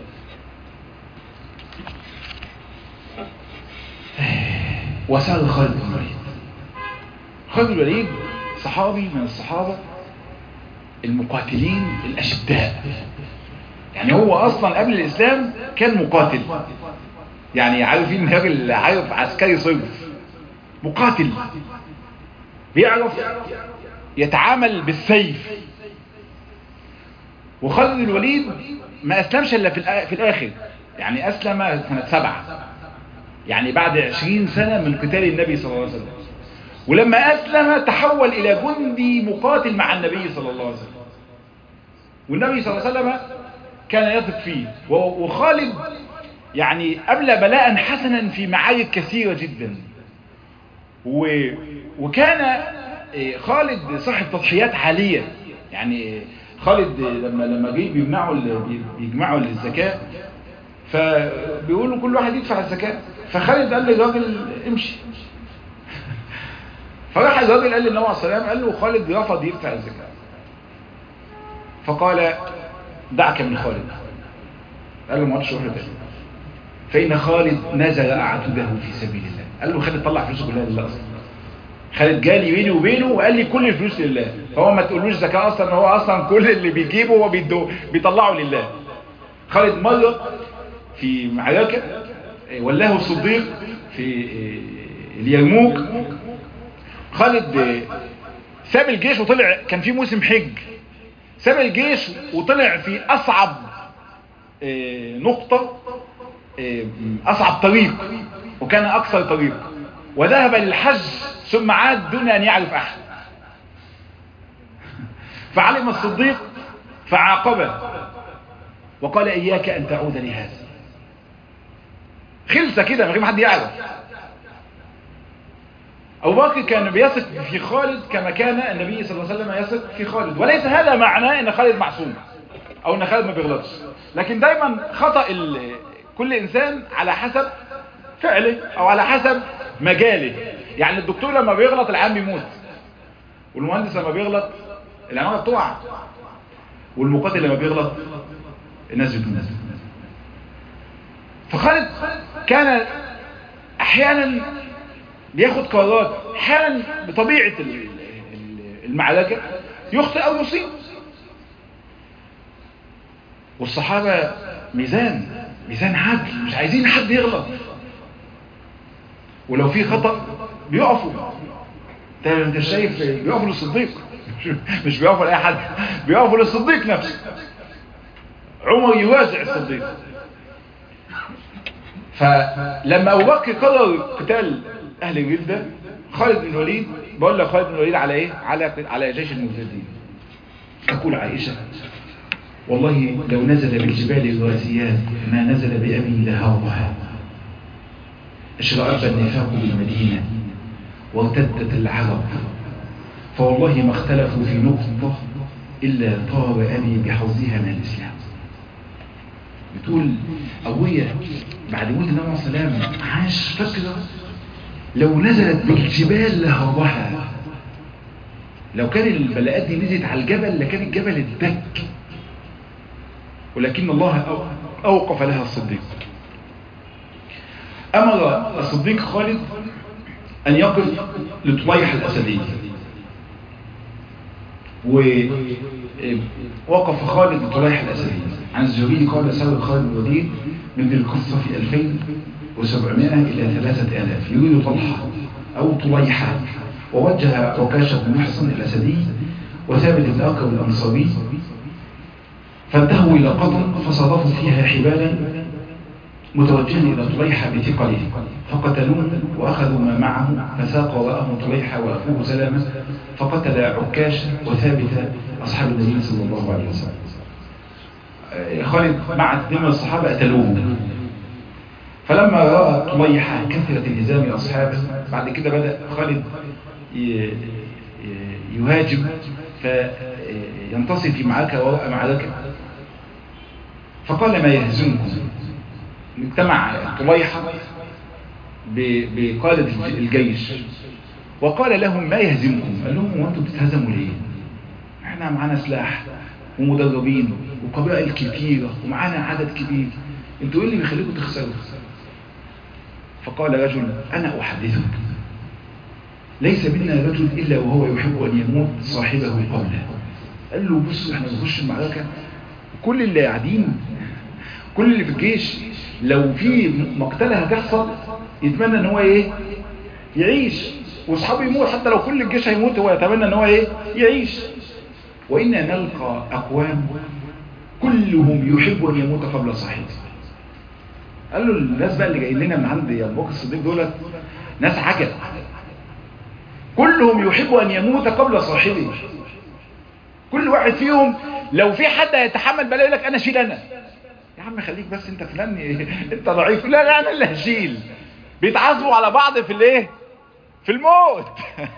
وسأل خالد بن الوليد خالد بن الوليد صحابي من الصحابة المقاتلين الأشداء يعني هو أصلا قبل الإسلام كان مقاتل يعني عارفين راجل عارف عسكري صرف مقاتل بيعرف يتعامل بالسيف وخالد بن الوليد ما أسلمش إلا في الآخر يعني أسلم سنة سبعة يعني بعد عشرين سنة من قتال النبي صلى الله عليه وسلم ولما أسلم تحول إلى جندي مقاتل مع النبي صلى الله عليه وسلم والنبي صلى الله عليه وسلم كان يثق فيه وخالد يعني أبلى بلاء حسنا في معارك كثيرة جدا وكان خالد صاحب تضحيات عالية يعني خالد لما لما جه بيجمعوا بيجمعوا للزكاة فبيقولوا كل واحد يدفع الزكاة فخالد قال للراجل امشي فراح الراجل قال للنبي عليه السلام قال له خالد رفض يدفع الزكاة فقال دعك من خالد قال له ما عادش روح له تاني فإن خالد نزل أعتده في سبيل الله قال له خالد طلع فلوسه كلها لله أصلا خالد جالي بيني وبينه وقال لي كل الفلوس لله فهو ما تقولوش زكاة أصلا هو أصلا كل اللي بيجيبه هو بيدو بيطلعه لله خالد مرة في معركة ولاه الصديق في اليرموك خالد ساب الجيش وطلع كان في موسم حج ساب الجيش وطلع في أصعب نقطة أصعب طريق وكان أكثر طريق وذهب للحج ثم عاد دون أن يعرف أحد فعلم الصديق فعاقبه وقال إياك أن تعود لهذا خلصة كده من غير ما حد يعرف أبو بكر كان بيثق في خالد كما كان النبي صلى الله عليه وسلم يثق في خالد وليس هذا معناه أن خالد معصوم أو أن خالد ما بيغلطش لكن دايما خطأ كل إنسان على حسب فعله أو على حسب مجاله يعني الدكتور لما بيغلط العام بيموت والمهندس لما بيغلط العمارة بتقع والمقاتل لما بيغلط الناس بتموت فخالد كان احيانا بياخد قرارات احيانا بطبيعة المعركة يخطئ او يصيب والصحابة ميزان ميزان عدل مش عايزين حد يغلط ولو في خطأ بيقفوا انت شايف بيقفوا للصديق مش بيقفوا لأي حد بيقفوا للصديق نفسه عمر يوازع الصديق فلما أبو بكر قرر قتال أهل الجلدة خالد بن الوليد بقول لك خالد بن الوليد على إيه؟ على على جيش المرتدين تقول عائشة والله لو نزل بالجبال الراسيات ما نزل بأبي لهاضها اشرأب النفاق بالمدينة وارتدت العرب فوالله ما اختلفوا في نقطة إلا طار أبي بحظها من الإسلام بتقول أبويا بعد موت النبي عليه السلام عاش فكرة لو نزلت بالجبال لهربها لو كان البلاءات دي نزلت على الجبل لكان الجبل اتدك ولكن الله أوقف لها الصديق أمر الصديق خالد أن يقف لطليح الأسدي ووقف خالد لطليح الأسدي عن الزهري قال سوى خالد الوديد من ذي القصة في 2700 إلى 3000 يريد طلحة أو طليحة ووجه عكاشة بن محصن الأسدي وثابت بن أركب الأنصاري فانتهوا إلى قطر فصادفوا فيها حبالا متوجها إلى طليحة بثقله فقتلوه وأخذوا ما معه فساق وراءه طليحة وأخوه سلامة فقتل عكاشة وثابت أصحاب النبي صلى الله عليه وسلم خالد مع اثنين من الصحابة قتلوه فلما رأى طليحة كثرة الهزام أصحابه بعد كده بدأ خالد يهاجم فينتصر في معركة وراء معركة فقال ما يهزمكم اجتمع طليحة بقادة الجيش وقال لهم ما يهزمكم قال لهم وانتم بتتهزموا ليه احنا معانا سلاح ومدربين وقبائل كتيرة ومعانا عدد كبير انتوا ايه اللي بيخليكم تخسروا فقال رجل انا احدثك ليس منا رجل الا وهو يحب ان يموت صاحبه قبله قال له بصوا احنا بنخش المعركة كل اللي قاعدين كل اللي في الجيش لو في مقتلة هتحصل يتمنى ان هو ايه يعيش واصحابه يموت حتى لو كل الجيش هيموت هو يتمنى ان هو ايه يعيش وإنا نلقى أقوام كلهم يحب أن يموت قبل صاحبه قال له الناس بقى اللي جايين لنا من عند ابو بكر الصديق دولت ناس عجب كلهم يحب أن يموت قبل صاحبه كل واحد فيهم لو في حد يتحمل بلا يقول لك أنا شيل أنا يا عم خليك بس انت فلان انت ضعيف لا لا انا اللي هشيل بيتعاصبوا على بعض في الايه في الموت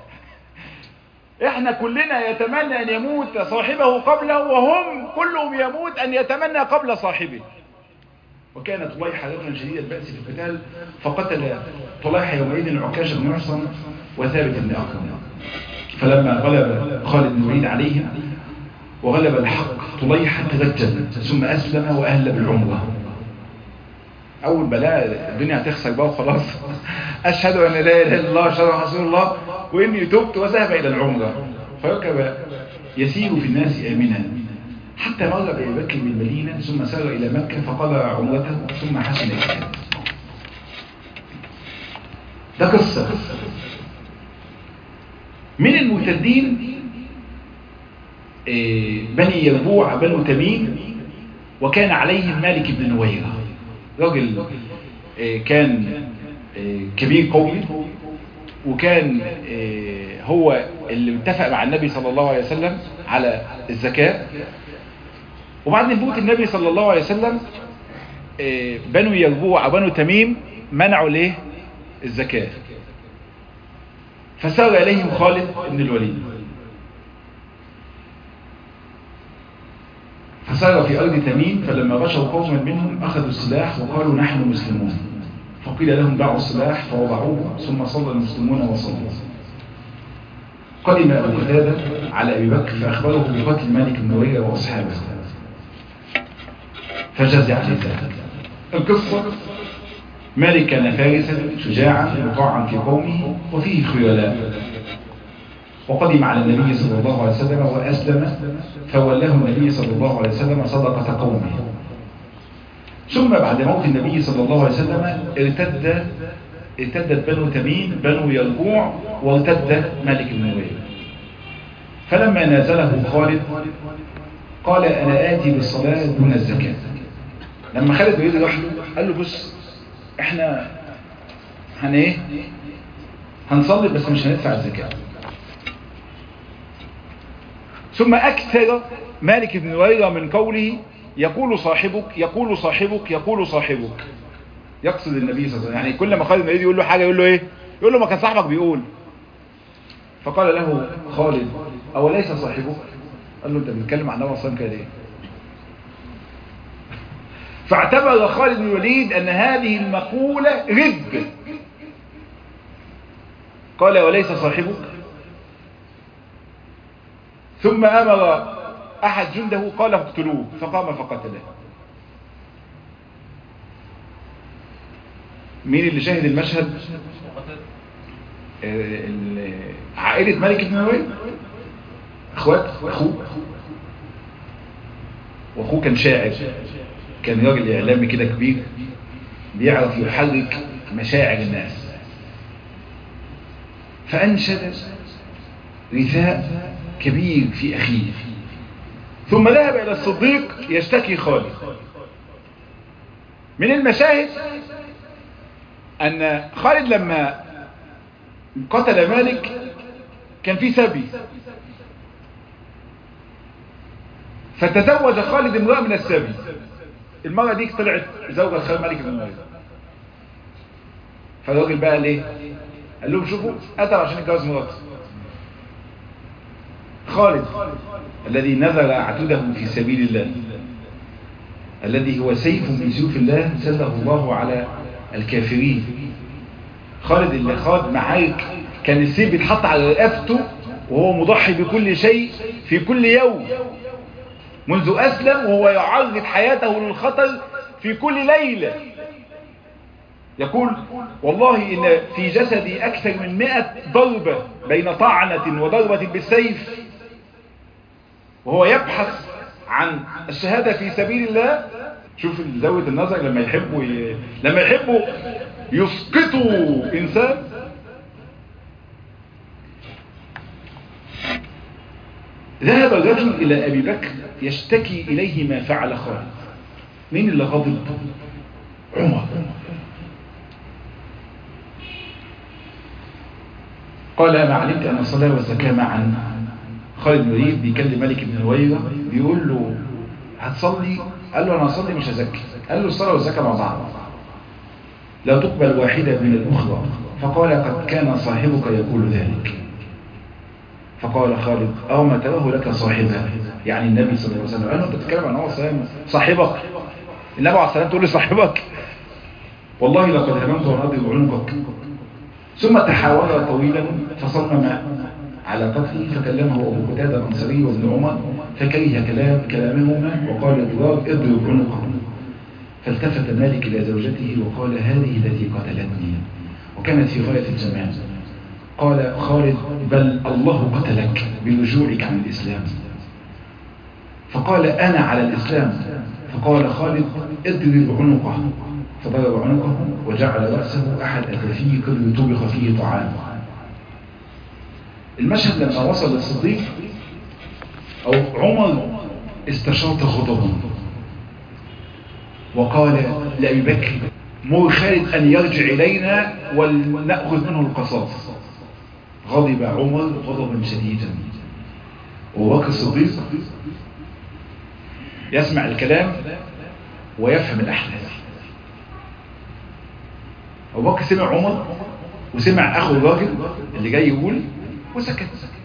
احنا كلنا يتمنى ان يموت صاحبه قبله وهم كلهم يموت ان يتمنى قبل صاحبه وكان طليحة رجلا شديد البأس في القتال فقتل طليحة يومئذ عكاش بن محصن وثابت بن أكرم فلما غلب خالد بن الوليد عليهم وغلب الحق طليحة ترجل ثم أسلم وأهل بالعمرة أول بلاء الدنيا هتخسر بقى وخلاص أشهد أن لا إله إلا الله أشهد أن رسول الله وإني تبت وذهب إلى العمرة فركب يسير في الناس آمنا حتى مر بأبي بكر بالمدينة ثم سار إلى مكة فقضى عمرته ثم حسن الإسلام ده قصة من المرتدين بني يربوع بنو تميم وكان عليهم مالك بن نويرة راجل كان كبير قوي وكان هو اللي اتفق مع النبي صلى الله عليه وسلم على الزكاة وبعد موت النبي صلى الله عليه وسلم بنو يربوع بنو تميم منعوا ليه الزكاة فسار إليهم خالد بن الوليد فسار في أرض تميم فلما غشوا قوما منهم أخذوا السلاح وقالوا نحن مسلمون فقيل لهم دعوا السلاح فوضعوه ثم صلى المسلمون وصلوا قدم أبو قتادة على أبي بكر فأخبره بقتل مالك بن نويرة وأصحابه فجزع لذلك القصة مالك كان فارسا شجاعا مطاعا في قومه وفيه خيلاء وقدم على النبي صلى الله عليه وسلم وأسلم فولاه النبي صلى الله عليه وسلم صدقة قومه ثم بعد موت النبي صلى الله عليه وسلم ارتد ارتدت بنو تميم بنو يربوع وارتد مالك بن نوير فلما نازله خالد قال أنا آتي بالصلاة دون الزكاة لما خالد يريد راح قال له بص احنا هن ايه هنصلي بس مش هندفع الزكاة ثم أكثر مالك بن نويرة من قوله يقول صاحبك يقول صاحبك يقول صاحبك يقصد النبي صلى الله عليه وسلم يعني كل ما خالد يريد يقول له حاجة يقول له ايه يقول له ما كان صاحبك بيقول فقال له خالد أو ليس صاحبك قال له انت بتتكلم عن النبي صلى الله عليه وسلم كده ليه فاعتبر خالد بن الوليد ان هذه المقولة رد قال وليس صاحبك ثم امر احد جنده قال اقتلوه فقام فقتله مين اللي شاهد المشهد عائلة ملك بن مروان اخوات اخوه واخوه كان شاعر كان راجل اعلامي كده كبير بيعرف يحرك مشاعر الناس فانشد رثاء كبير في اخيه ثم ذهب الى الصديق يشتكي خالد من المشاهد ان خالد لما قتل مالك كان في سبي فتزوج خالد امرأة من السبي المرأة دي طلعت زوجة خالد مالك بن مالك فالراجل بقى ليه قال لهم شوفوا قتل عشان يتجوز مراته خالد الذي نذر عتده في سبيل الله الذي هو سيف من سيوف الله سله الله على الكافرين خالد اللي خاض معارك كان السيف بيتحط على رقبته وهو مضحي بكل شيء في كل يوم منذ أسلم وهو يعرض حياته للخطر في كل ليلة يقول والله إن في جسدي أكثر من مئة ضربة بين طعنة وضربة بالسيف وهو يبحث عن الشهادة في سبيل الله شوف زاوية النظر لما يحبوا ي... لما يحبوا يسقطوا إنسان ذهب الرجل إلى أبي بكر يشتكي إليه ما فعل خالد مين اللي غضب عمر قال ما علمت أن الصلاة والزكاة معا خالد بن الوليد بيكلم ملك بن نويرة بيقول له هتصلي قال له أنا هصلي مش هزكي قال له الصلاة والزكاة مع بعض لا تقبل واحدة من الأخرى فقال قد كان صاحبك يقول ذلك فقال خالد أو ما تراه لك صاحبها يعني النبي صلى الله عليه وسلم قال له أنت تتكلم عن هو صاحبك النبي عليه السلام تقول لي صاحبك والله لقد هممت أن أضرب عنقك ثم تحاور طويلا فصمم على قتله فكلمه أبو قتادة الأنصاري وابن عمر فكره كلام كلامهما وقال الضراب اضرب عنقه فالتفت مالك إلى زوجته وقال هذه التي قتلتني وكانت في غاية الجمال قال خالد بل الله قتلك برجوعك عن الإسلام فقال أنا على الإسلام فقال خالد اضرب عنقه فضرب عنقه وجعل رأسه أحد أكفيه قد طبخ فيه طعام المشهد لما وصل للصديق أو عمر استشاط غضبا وقال لأبي بكر مر خالد أن يرجع إلينا ولنأخذ منه القصاص غضب عمر غضبا شديدا وبكر الصديق يسمع الكلام ويفهم الأحداث أبو بكر سمع عمر وسمع أخو الراجل اللي جاي يقول وسكت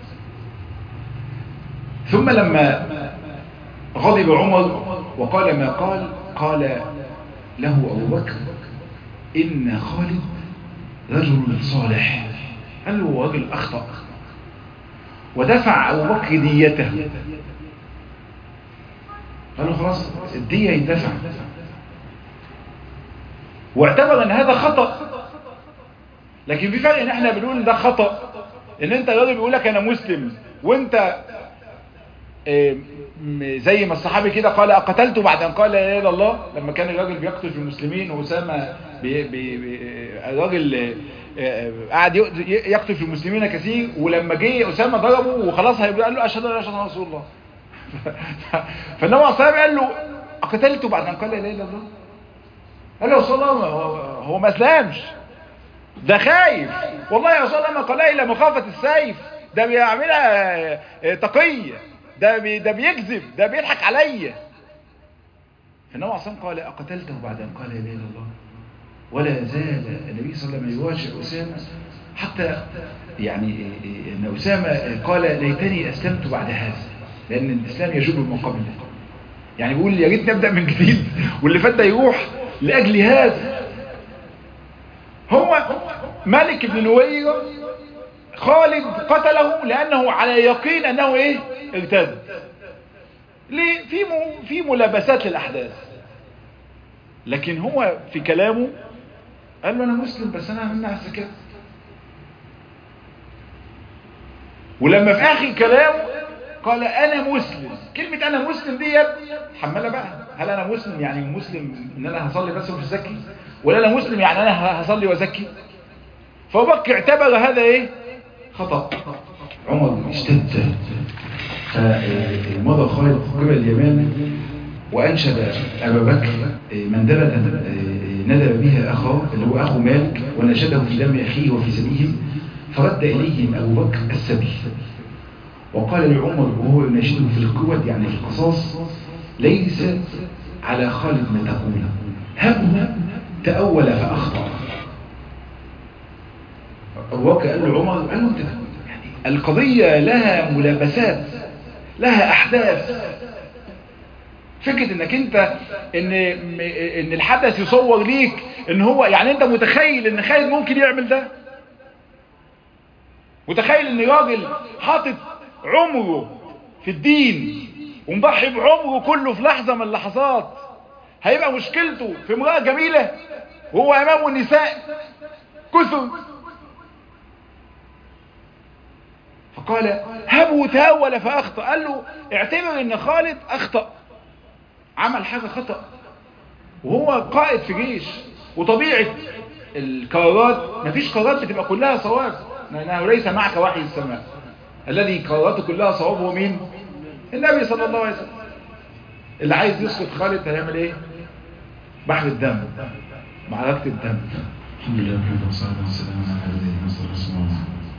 ثم لما غضب عمر وقال ما قال قال له أبو بكر إن خالد رجل صالح قال له هو رجل أخطأ ودفع أبو بكر ديته قال له خلاص الدية يدفع واعتبر ان هذا خطأ لكن في فرق ان احنا بنقول ده خطأ ان انت راجل بيقول لك انا مسلم وانت زي ما الصحابي كده قال اقتلته بعد ان قال لا اله الا الله لما كان الراجل بيقتل في المسلمين واسامه بي بي بي الراجل قعد يقتل في المسلمين كثير ولما جه اسامه ضربه وخلاص قال له اشهد ان لا اله الا رسول الله فالنبي عليه الصلاه قال له اقتلته بعد ان قال لا اله الا الله قال له رسول الله هو ما اسلمش ده خايف والله يا رسول الله ما قال الا مخافه السيف ده بيعملها تقيه ده بي ده بيكذب ده بيضحك عليا فالنبي عليه الصلاه قال اقتلته بعد ان قال لا اله الا الله ولا زال النبي صلى الله عليه وسلم يواجه اسامه حتى يعني ان اسامه قال ليتني اسلمت بعد هذا لان الاسلام يجوب ما قبله يعني بيقول يا ريت نبدا من جديد واللي فات ده يروح لاجل هذا هو ملك بن نويرة خالد قتله لانه على يقين انه ايه ارتد ليه في م... في ملابسات للاحداث لكن هو في كلامه قال له انا مسلم بس انا همنع الزكاه ولما في اخر كلامه قال انا مسلم كلمة انا مسلم دي حمالة بقى هل انا مسلم يعني مسلم ان انا هصلي بس ومش زكي ولا انا مسلم يعني انا هصلي وزكي فابو بكر اعتبر هذا ايه خطأ عمر اشتد فمضى خالد قبل اليمامة وانشد ابا بكر مندلة ندب بها اخاه اللي هو اخو مالك ونشده في دم اخيه وفي سبيهم فرد اليهم ابو بكر السبي وقال لعمر وهو يناشده في القوة يعني في القصاص ليس على خالد ما تقول هبه تأول فأخطأ أبو بكر قال له عمر قال له انت يعني القضية لها ملابسات لها أحداث فكرة انك انت ان ان الحدث يصور ليك ان هو يعني انت متخيل ان خالد ممكن يعمل ده متخيل ان راجل حاطط عمره في الدين ومضحي بعمره كله في لحظة من اللحظات هيبقى مشكلته في امرأة جميلة وهو امامه النساء كثر فقال هبوا تاول فاخطأ قال له اعتبر ان خالد اخطأ عمل حاجة خطأ وهو قائد في جيش وطبيعة القرارات مفيش قرارات بتبقى كلها صواب لأنه ليس معك وحي السماء الذي قراراته كلها صواب هو مين النبي صلى الله عليه وسلم اللي عايز يسقط خالد هيعمل ايه بحر الدم معركة الدم الحمد لله والصلاة والسلام على الذي نصر رسول الله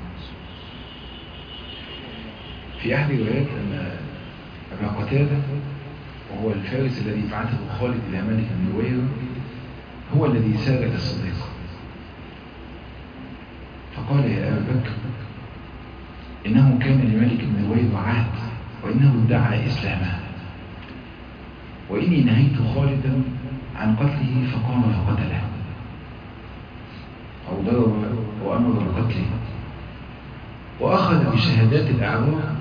في أحد روايات أن أبا قتادة وهو الفارس الذي بعثه خالد إلى ملك بن نوير هو الذي ساغت الصديق فقال يا أبا بكر إنه كان لملك بن نوير عهد وإنه ادعى إسلامه وإني نهيت خالدا عن قتله فقام فقتله أو ضرب وأمر بقتله وأخذ بشهادات الأعراب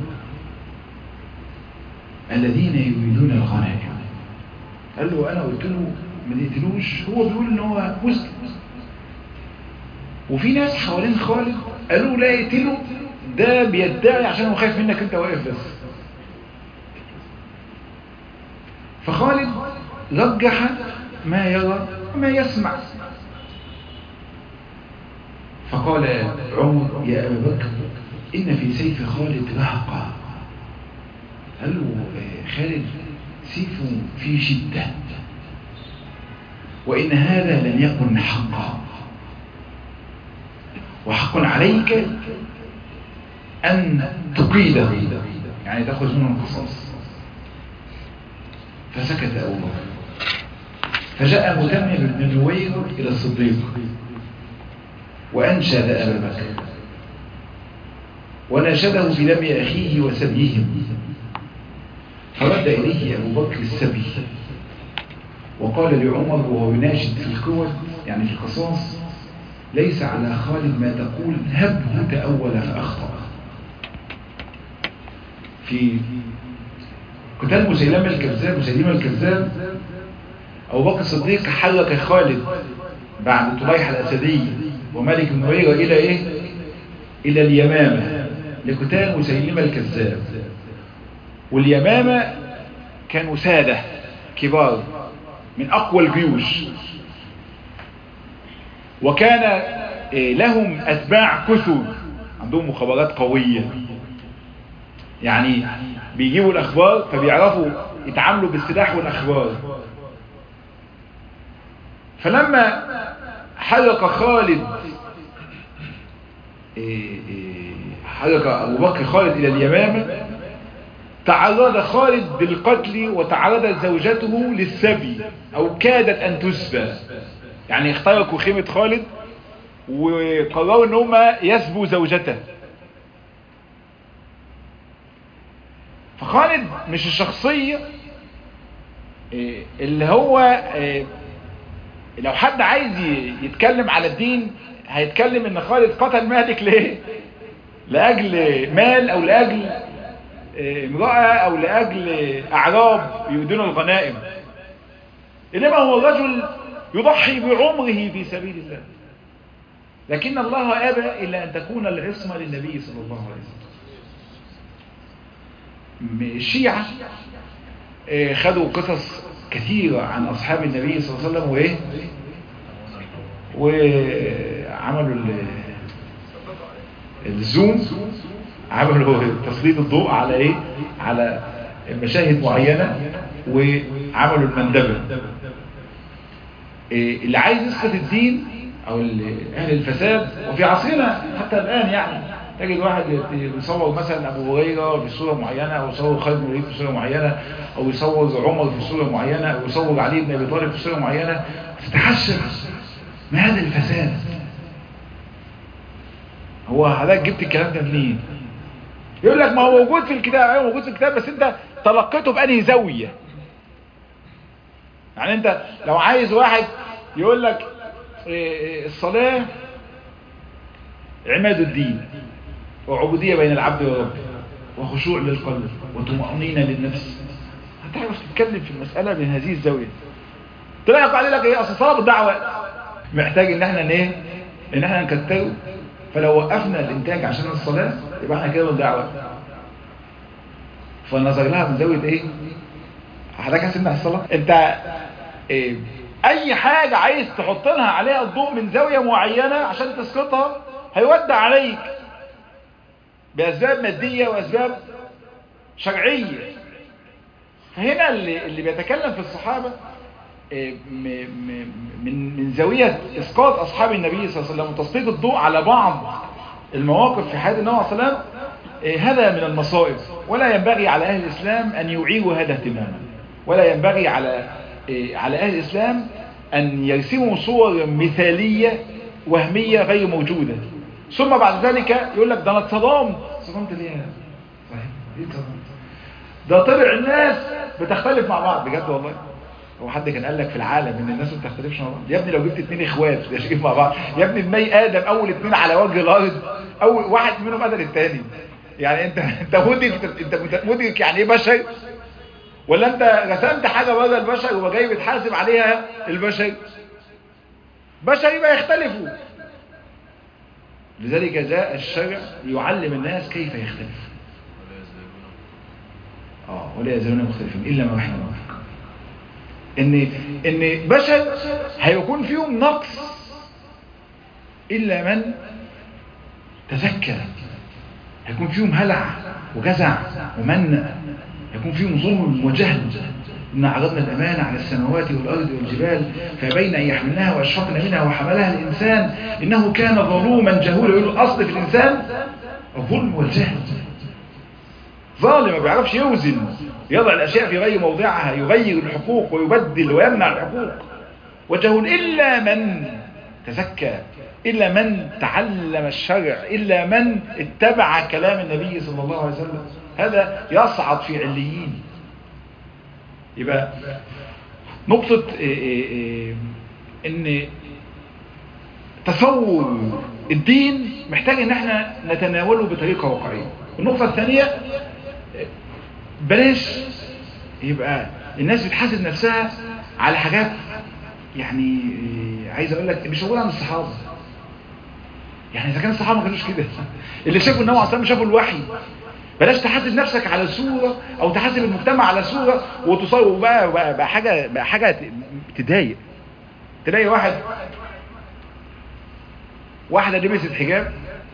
الذين يريدون الغنائم قال له أنا قلت له ما تقتلوش هو بيقول إن هو مسلم وفي ناس حوالين خالد قالوا لا يقتله ده بيدعي عشان هو خايف منك انت واقف بس فخالد رجح ما يرى وما يسمع فقال عمر يا أبا بكر إن في سيف خالد رهقا قال له خالد سيفه فيه شدة وإن هذا لم يكن حقا وحق عليك أن تقيده يعني تأخذ منه القصاص فسكت أبو بكر فجاء متمم بن نوير إلى الصديق وأنشد أبا بكر وناشده في دم أخيه وسبيهم فرد إليه أبو بكر السبي وقال لعمر وهو يناشد في القوة يعني في القصاص ليس على خالد ما تقول هبه تأول فأخطأ في قتال مسيلمة الكذاب مسيلمة الكذاب أبو بكر الصديق حرك خالد بعد طليحة الأسدي وملك النويرة إلى إيه؟ إلى اليمامة لقتال مسيلمة الكذاب واليمامة كانوا سادة كبار من أقوى الجيوش وكان لهم أتباع كثر عندهم مخابرات قوية يعني بيجيبوا الأخبار فبيعرفوا يتعاملوا بالسلاح والأخبار فلما حرك خالد حرك أبو بكر خالد إلى اليمامة تعرض خالد بالقتل وتعرضت زوجته للسبي أو كادت أن تسبى يعني اخترقوا خيمة خالد وقرروا ان هم يسبوا زوجته خالد مش الشخصية اللي هو لو حد عايز يتكلم على الدين هيتكلم ان خالد قتل مالك ليه لاجل مال او لاجل امرأة او لاجل اعراب يؤدون الغنائم انما هو الرجل يضحي بعمره في سبيل الله لكن الله ابى الا ان تكون العصمة للنبي صلى الله عليه وسلم الشيعة خدوا قصص كثيرة عن أصحاب النبي صلى الله عليه وسلم وإيه وعملوا الزوم عملوا تسليط الضوء على إيه على مشاهد معينة وعملوا المندبة اللي عايز يسقط الدين أو أهل الفساد وفي عصرنا حتى الآن يعني تجد واحد يصور مثلا ابو هريره بصوره معينه او يصور خالد بن الوليد بصوره معينه او يصور عمر في صوره معينه او يصور علي بن ابي طالب في صوره معينه تتحشر ما هذا الفساد هو حضرتك جبت الكلام ده منين يقول لك ما هو موجود في الكتاب ايوه موجود في الكتاب بس انت تلقيته بانهي زاويه يعني انت لو عايز واحد يقول لك الصلاه عماد الدين وعبودية بين العبد وربه وخشوع للقلب وطمأنينة للنفس هتعرف تتكلم في المسألة من هذه الزاوية تلاقي قاعد لك ايه اصل طلب الدعوة محتاج ان احنا ايه ان احنا نكتره فلو وقفنا الانتاج عشان الصلاة يبقى احنا كده بالدعوة فنظر لها من زاوية ايه حضرتك هسيبنا الصلاة انت إيه اي حاجة عايز تحط لها عليها الضوء من زاوية معينة عشان تسقطها هيودع عليك بأسباب مادية وأسباب شرعية فهنا اللي, اللي بيتكلم في الصحابة من من زاوية إسقاط أصحاب النبي صلى الله عليه وسلم وتسليط الضوء على بعض المواقف في حياة النبي صلى الله عليه وسلم هذا من المصائب ولا ينبغي على أهل الإسلام أن يعيروا هذا اهتماما ولا ينبغي على على أهل الإسلام أن يرسموا صور مثالية وهمية غير موجودة ثم بعد ذلك يقول لك ده انا اتصدمت اتصدمت ليه صحيح ايه اتصدمت ده طلع الناس بتختلف مع بعض بجد والله هو حد كان قال لك في العالم ان الناس ما بتختلفش مع بعض يا ابني لو جبت اتنين اخوات مش مع بعض يا ابني ابني ادم اول اتنين على وجه الارض اول واحد منهم قتل التاني يعني انت انت مدرك انت مدرك يعني ايه بشر ولا انت رسمت حاجه بره البشر وجاي بتحاسب عليها البشر بشر يبقى يختلفوا لذلك جاء الشرع يعلم الناس كيف يختلف اه ولا يزالون مختلفين الا ما رحم الله ان ان بشر هيكون فيهم نقص الا من تزكى هيكون فيهم هلع وجزع ومن هيكون فيهم ظلم وجهل إن عرضنا الأمانة على السماوات والأرض والجبال فبين أن يحملناها وأشفقن منها وحملها الإنسان إنه كان ظلوما جهولا يقول الأصل في الإنسان الظلم والجهل ظالم ما بيعرفش يوزن يضع الأشياء في غير موضعها يغير الحقوق ويبدل ويمنع الحقوق وجهول إلا من تزكى إلا من تعلم الشرع إلا من اتبع كلام النبي صلى الله عليه وسلم هذا يصعد في عليين يبقى نقطة إيه إيه إيه ان تصور الدين محتاج ان احنا نتناوله بطريقة واقعية النقطة الثانية بلاش يبقى الناس بتحاسب نفسها على حاجات يعني عايز اقول لك مش موجوده عند الصحابه يعني اذا كان الصحابه ما كانوش كده اللي شافوا النبي عليه الصلاه شافوا الوحي بلاش تحاسب نفسك على صوره او تحاسب المجتمع على صوره وتصور بقى, بقى, بقى حاجه بقى حاجه تضايق تلاقي واحد واحده لبست حجاب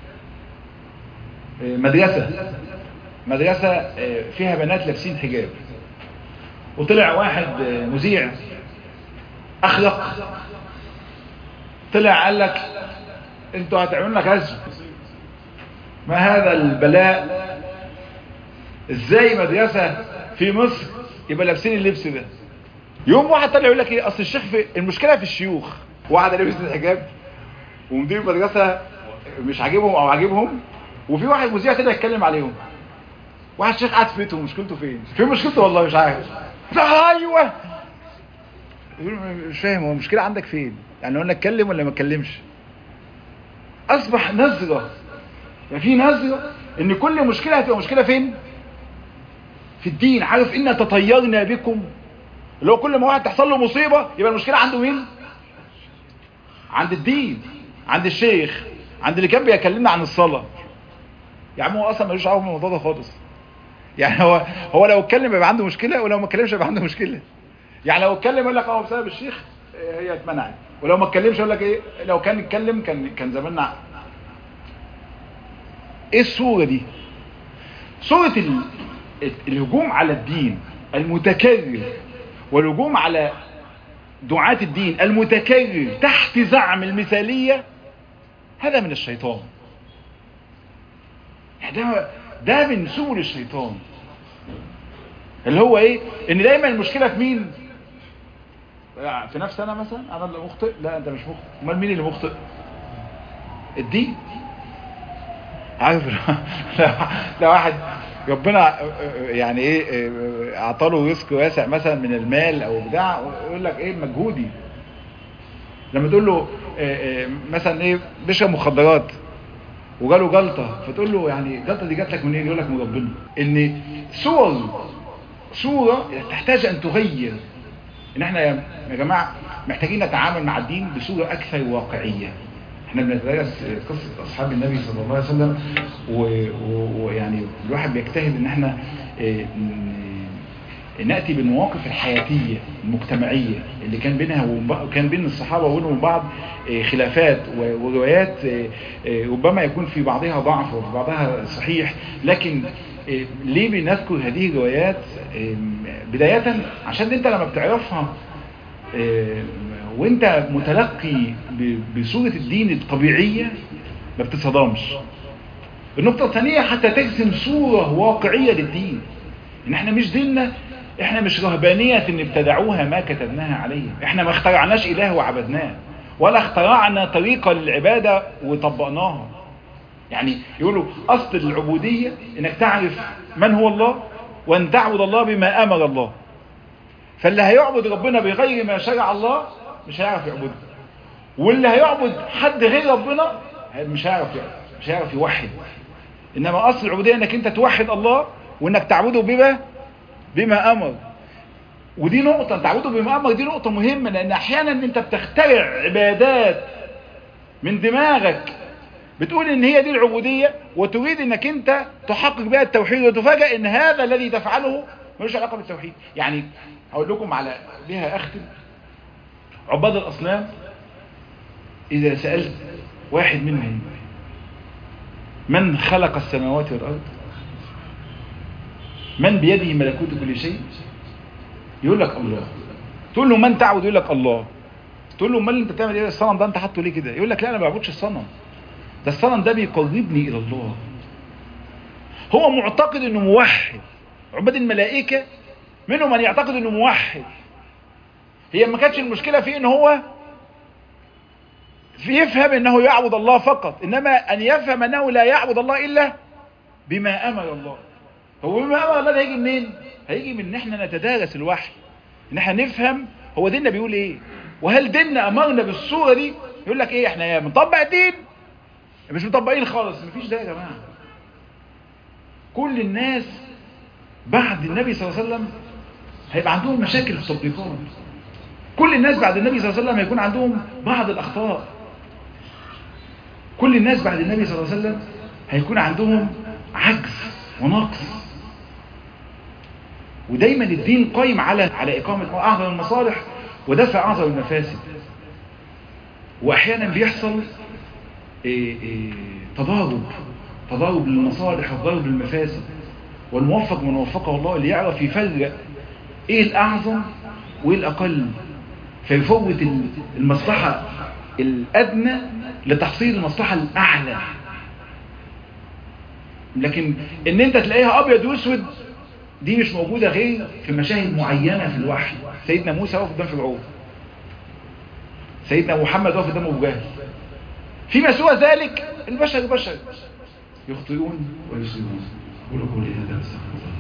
مدرسه مدرسه فيها بنات لابسين حجاب وطلع واحد مذيع اخلق طلع قال لك انتوا هتعملوا لك هزم ما هذا البلاء ازاي مدرسة في مصر يبقى لابسين اللبس ده يوم واحد طلع يقول لك ايه اصل الشيخ في المشكلة في الشيوخ واحدة لبست الحجاب ومدير مدرسة مش عاجبهم او عاجبهم وفي واحد مذيع كده يتكلم عليهم واحد شيخ قاعد في بيته مشكلته فين فين مشكلته والله مش عارف ايوه يقول مش فاهم هو المشكله عندك فين يعني هو انا اتكلم ولا ما اتكلمش اصبح نظره يعني في نظره ان كل مشكله هتبقى مشكله فين في الدين عارف ان تطيرنا بكم اللي هو كل ما واحد تحصل له مصيبه يبقى المشكله عنده مين عند الدين عند الشيخ عند اللي كان بيكلمنا عن الصلاه يا عم هو اصلا ملوش دعوه بالموضوع ده خالص يعني هو هو لو اتكلم يبقى عنده مشكله ولو ما اتكلمش يبقى عنده مشكله يعني لو اتكلم يقول لك اه بسبب الشيخ هي اتمنعت ولو ما اتكلمش يقول لك ايه لو كان اتكلم كان كان زماننا ايه الصوره دي صوره ال... الهجوم على الدين المتكرر والهجوم على دعاة الدين المتكرر تحت زعم المثالية هذا من الشيطان ده ده من سبل الشيطان اللي هو ايه ان دايما المشكلة في مين في نفسي انا مثلا انا اللي مخطئ لا انت مش مخطئ امال مين اللي مخطئ الدين عارف لو واحد ربنا يعني ايه اعطاله رزق واسع مثلا من المال او بتاع يقول لك ايه مجهودي لما تقول له مثلا ايه بيشرب مخدرات وجاله جلطه فتقول له يعني الجلطه دي جات لك منين يقول لك من ربنا ان صور صوره تحتاج ان تغير ان احنا يا جماعه محتاجين نتعامل مع الدين بصوره اكثر واقعيه احنا بندرس قصة اصحاب النبي صلى الله عليه وسلم ويعني الواحد بيجتهد ان احنا نأتي بالمواقف الحياتية المجتمعية اللي كان بينها وكان بين الصحابة وبينهم بعض خلافات وروايات ربما يكون في بعضها ضعف وفي بعضها صحيح لكن ليه بنذكر هذه الروايات بداية عشان انت لما بتعرفها وانت متلقي بصورة الدين الطبيعية ما بتتصدمش النقطة الثانية حتى ترسم صورة واقعية للدين ان احنا مش ديننا احنا مش رهبانية ان ابتدعوها ما كتبناها عليهم احنا ما اخترعناش اله وعبدناه ولا اخترعنا طريقة للعبادة وطبقناها يعني يقولوا اصل العبودية انك تعرف من هو الله وان تعبد الله بما امر الله فاللي هيعبد ربنا بغير ما شرع الله مش هيعرف يعبده واللي هيعبد حد غير ربنا مش هيعرف مش هيعرف يوحد انما اصل العبوديه انك انت توحد الله وانك تعبده بما بما امر ودي نقطه تعبده بما امر دي نقطه مهمه لان احيانا انت بتخترع عبادات من دماغك بتقول ان هي دي العبوديه وتريد انك انت تحقق بها التوحيد وتفاجئ ان هذا الذي تفعله ملوش علاقه بالتوحيد يعني هقول لكم على بها اختم عباد الأصنام إذا سألت واحد منهم من خلق السماوات والأرض من بيده ملكوت كل شيء يقول لك الله تقول له من تعبد يقول لك الله تقول له امال انت بتعمل ايه الصنم ده انت حاطه ليه كده يقول لك لا انا ما بعبدش الصنم ده الصنم ده بيقربني الى الله هو معتقد انه موحد عباد الملائكه منهم من يعتقد انه موحد هي ما كانتش المشكلة في ان هو في يفهم انه يعبد الله فقط انما ان يفهم انه لا يعبد الله الا بما امر الله هو بما امر الله ده هيجي منين هيجي من ان احنا نتدارس الوحي ان احنا نفهم هو ديننا بيقول ايه وهل ديننا امرنا بالصورة دي يقول لك ايه احنا يا مطبق دين مش مطبقين خالص مفيش ده يا جماعة كل الناس بعد النبي صلى الله عليه وسلم هيبقى عندهم مشاكل في التطبيقات كل الناس بعد النبي صلى الله عليه وسلم هيكون عندهم بعض الأخطاء كل الناس بعد النبي صلى الله عليه وسلم هيكون عندهم عجز ونقص ودايما الدين قايم على على إقامة أعظم المصالح ودفع أعظم المفاسد وأحيانا بيحصل إيه إيه تضارب تضارب للمصالح وتضارب للمفاسد والموفق من وفقه الله اللي يعرف يفرق ايه الأعظم وايه الأقل فيفوت المصلحة الأدنى لتحصيل المصلحة الأعلى لكن ان انت تلاقيها ابيض واسود دي مش موجودة غير في مشاهد معينة في الوحي سيدنا موسى وقف قدام فرعون سيدنا محمد وقف قدام ابو جهل فيما سوى ذلك البشر بشر يخطئون ويصيبون قولوا قولي هذا استغفر الله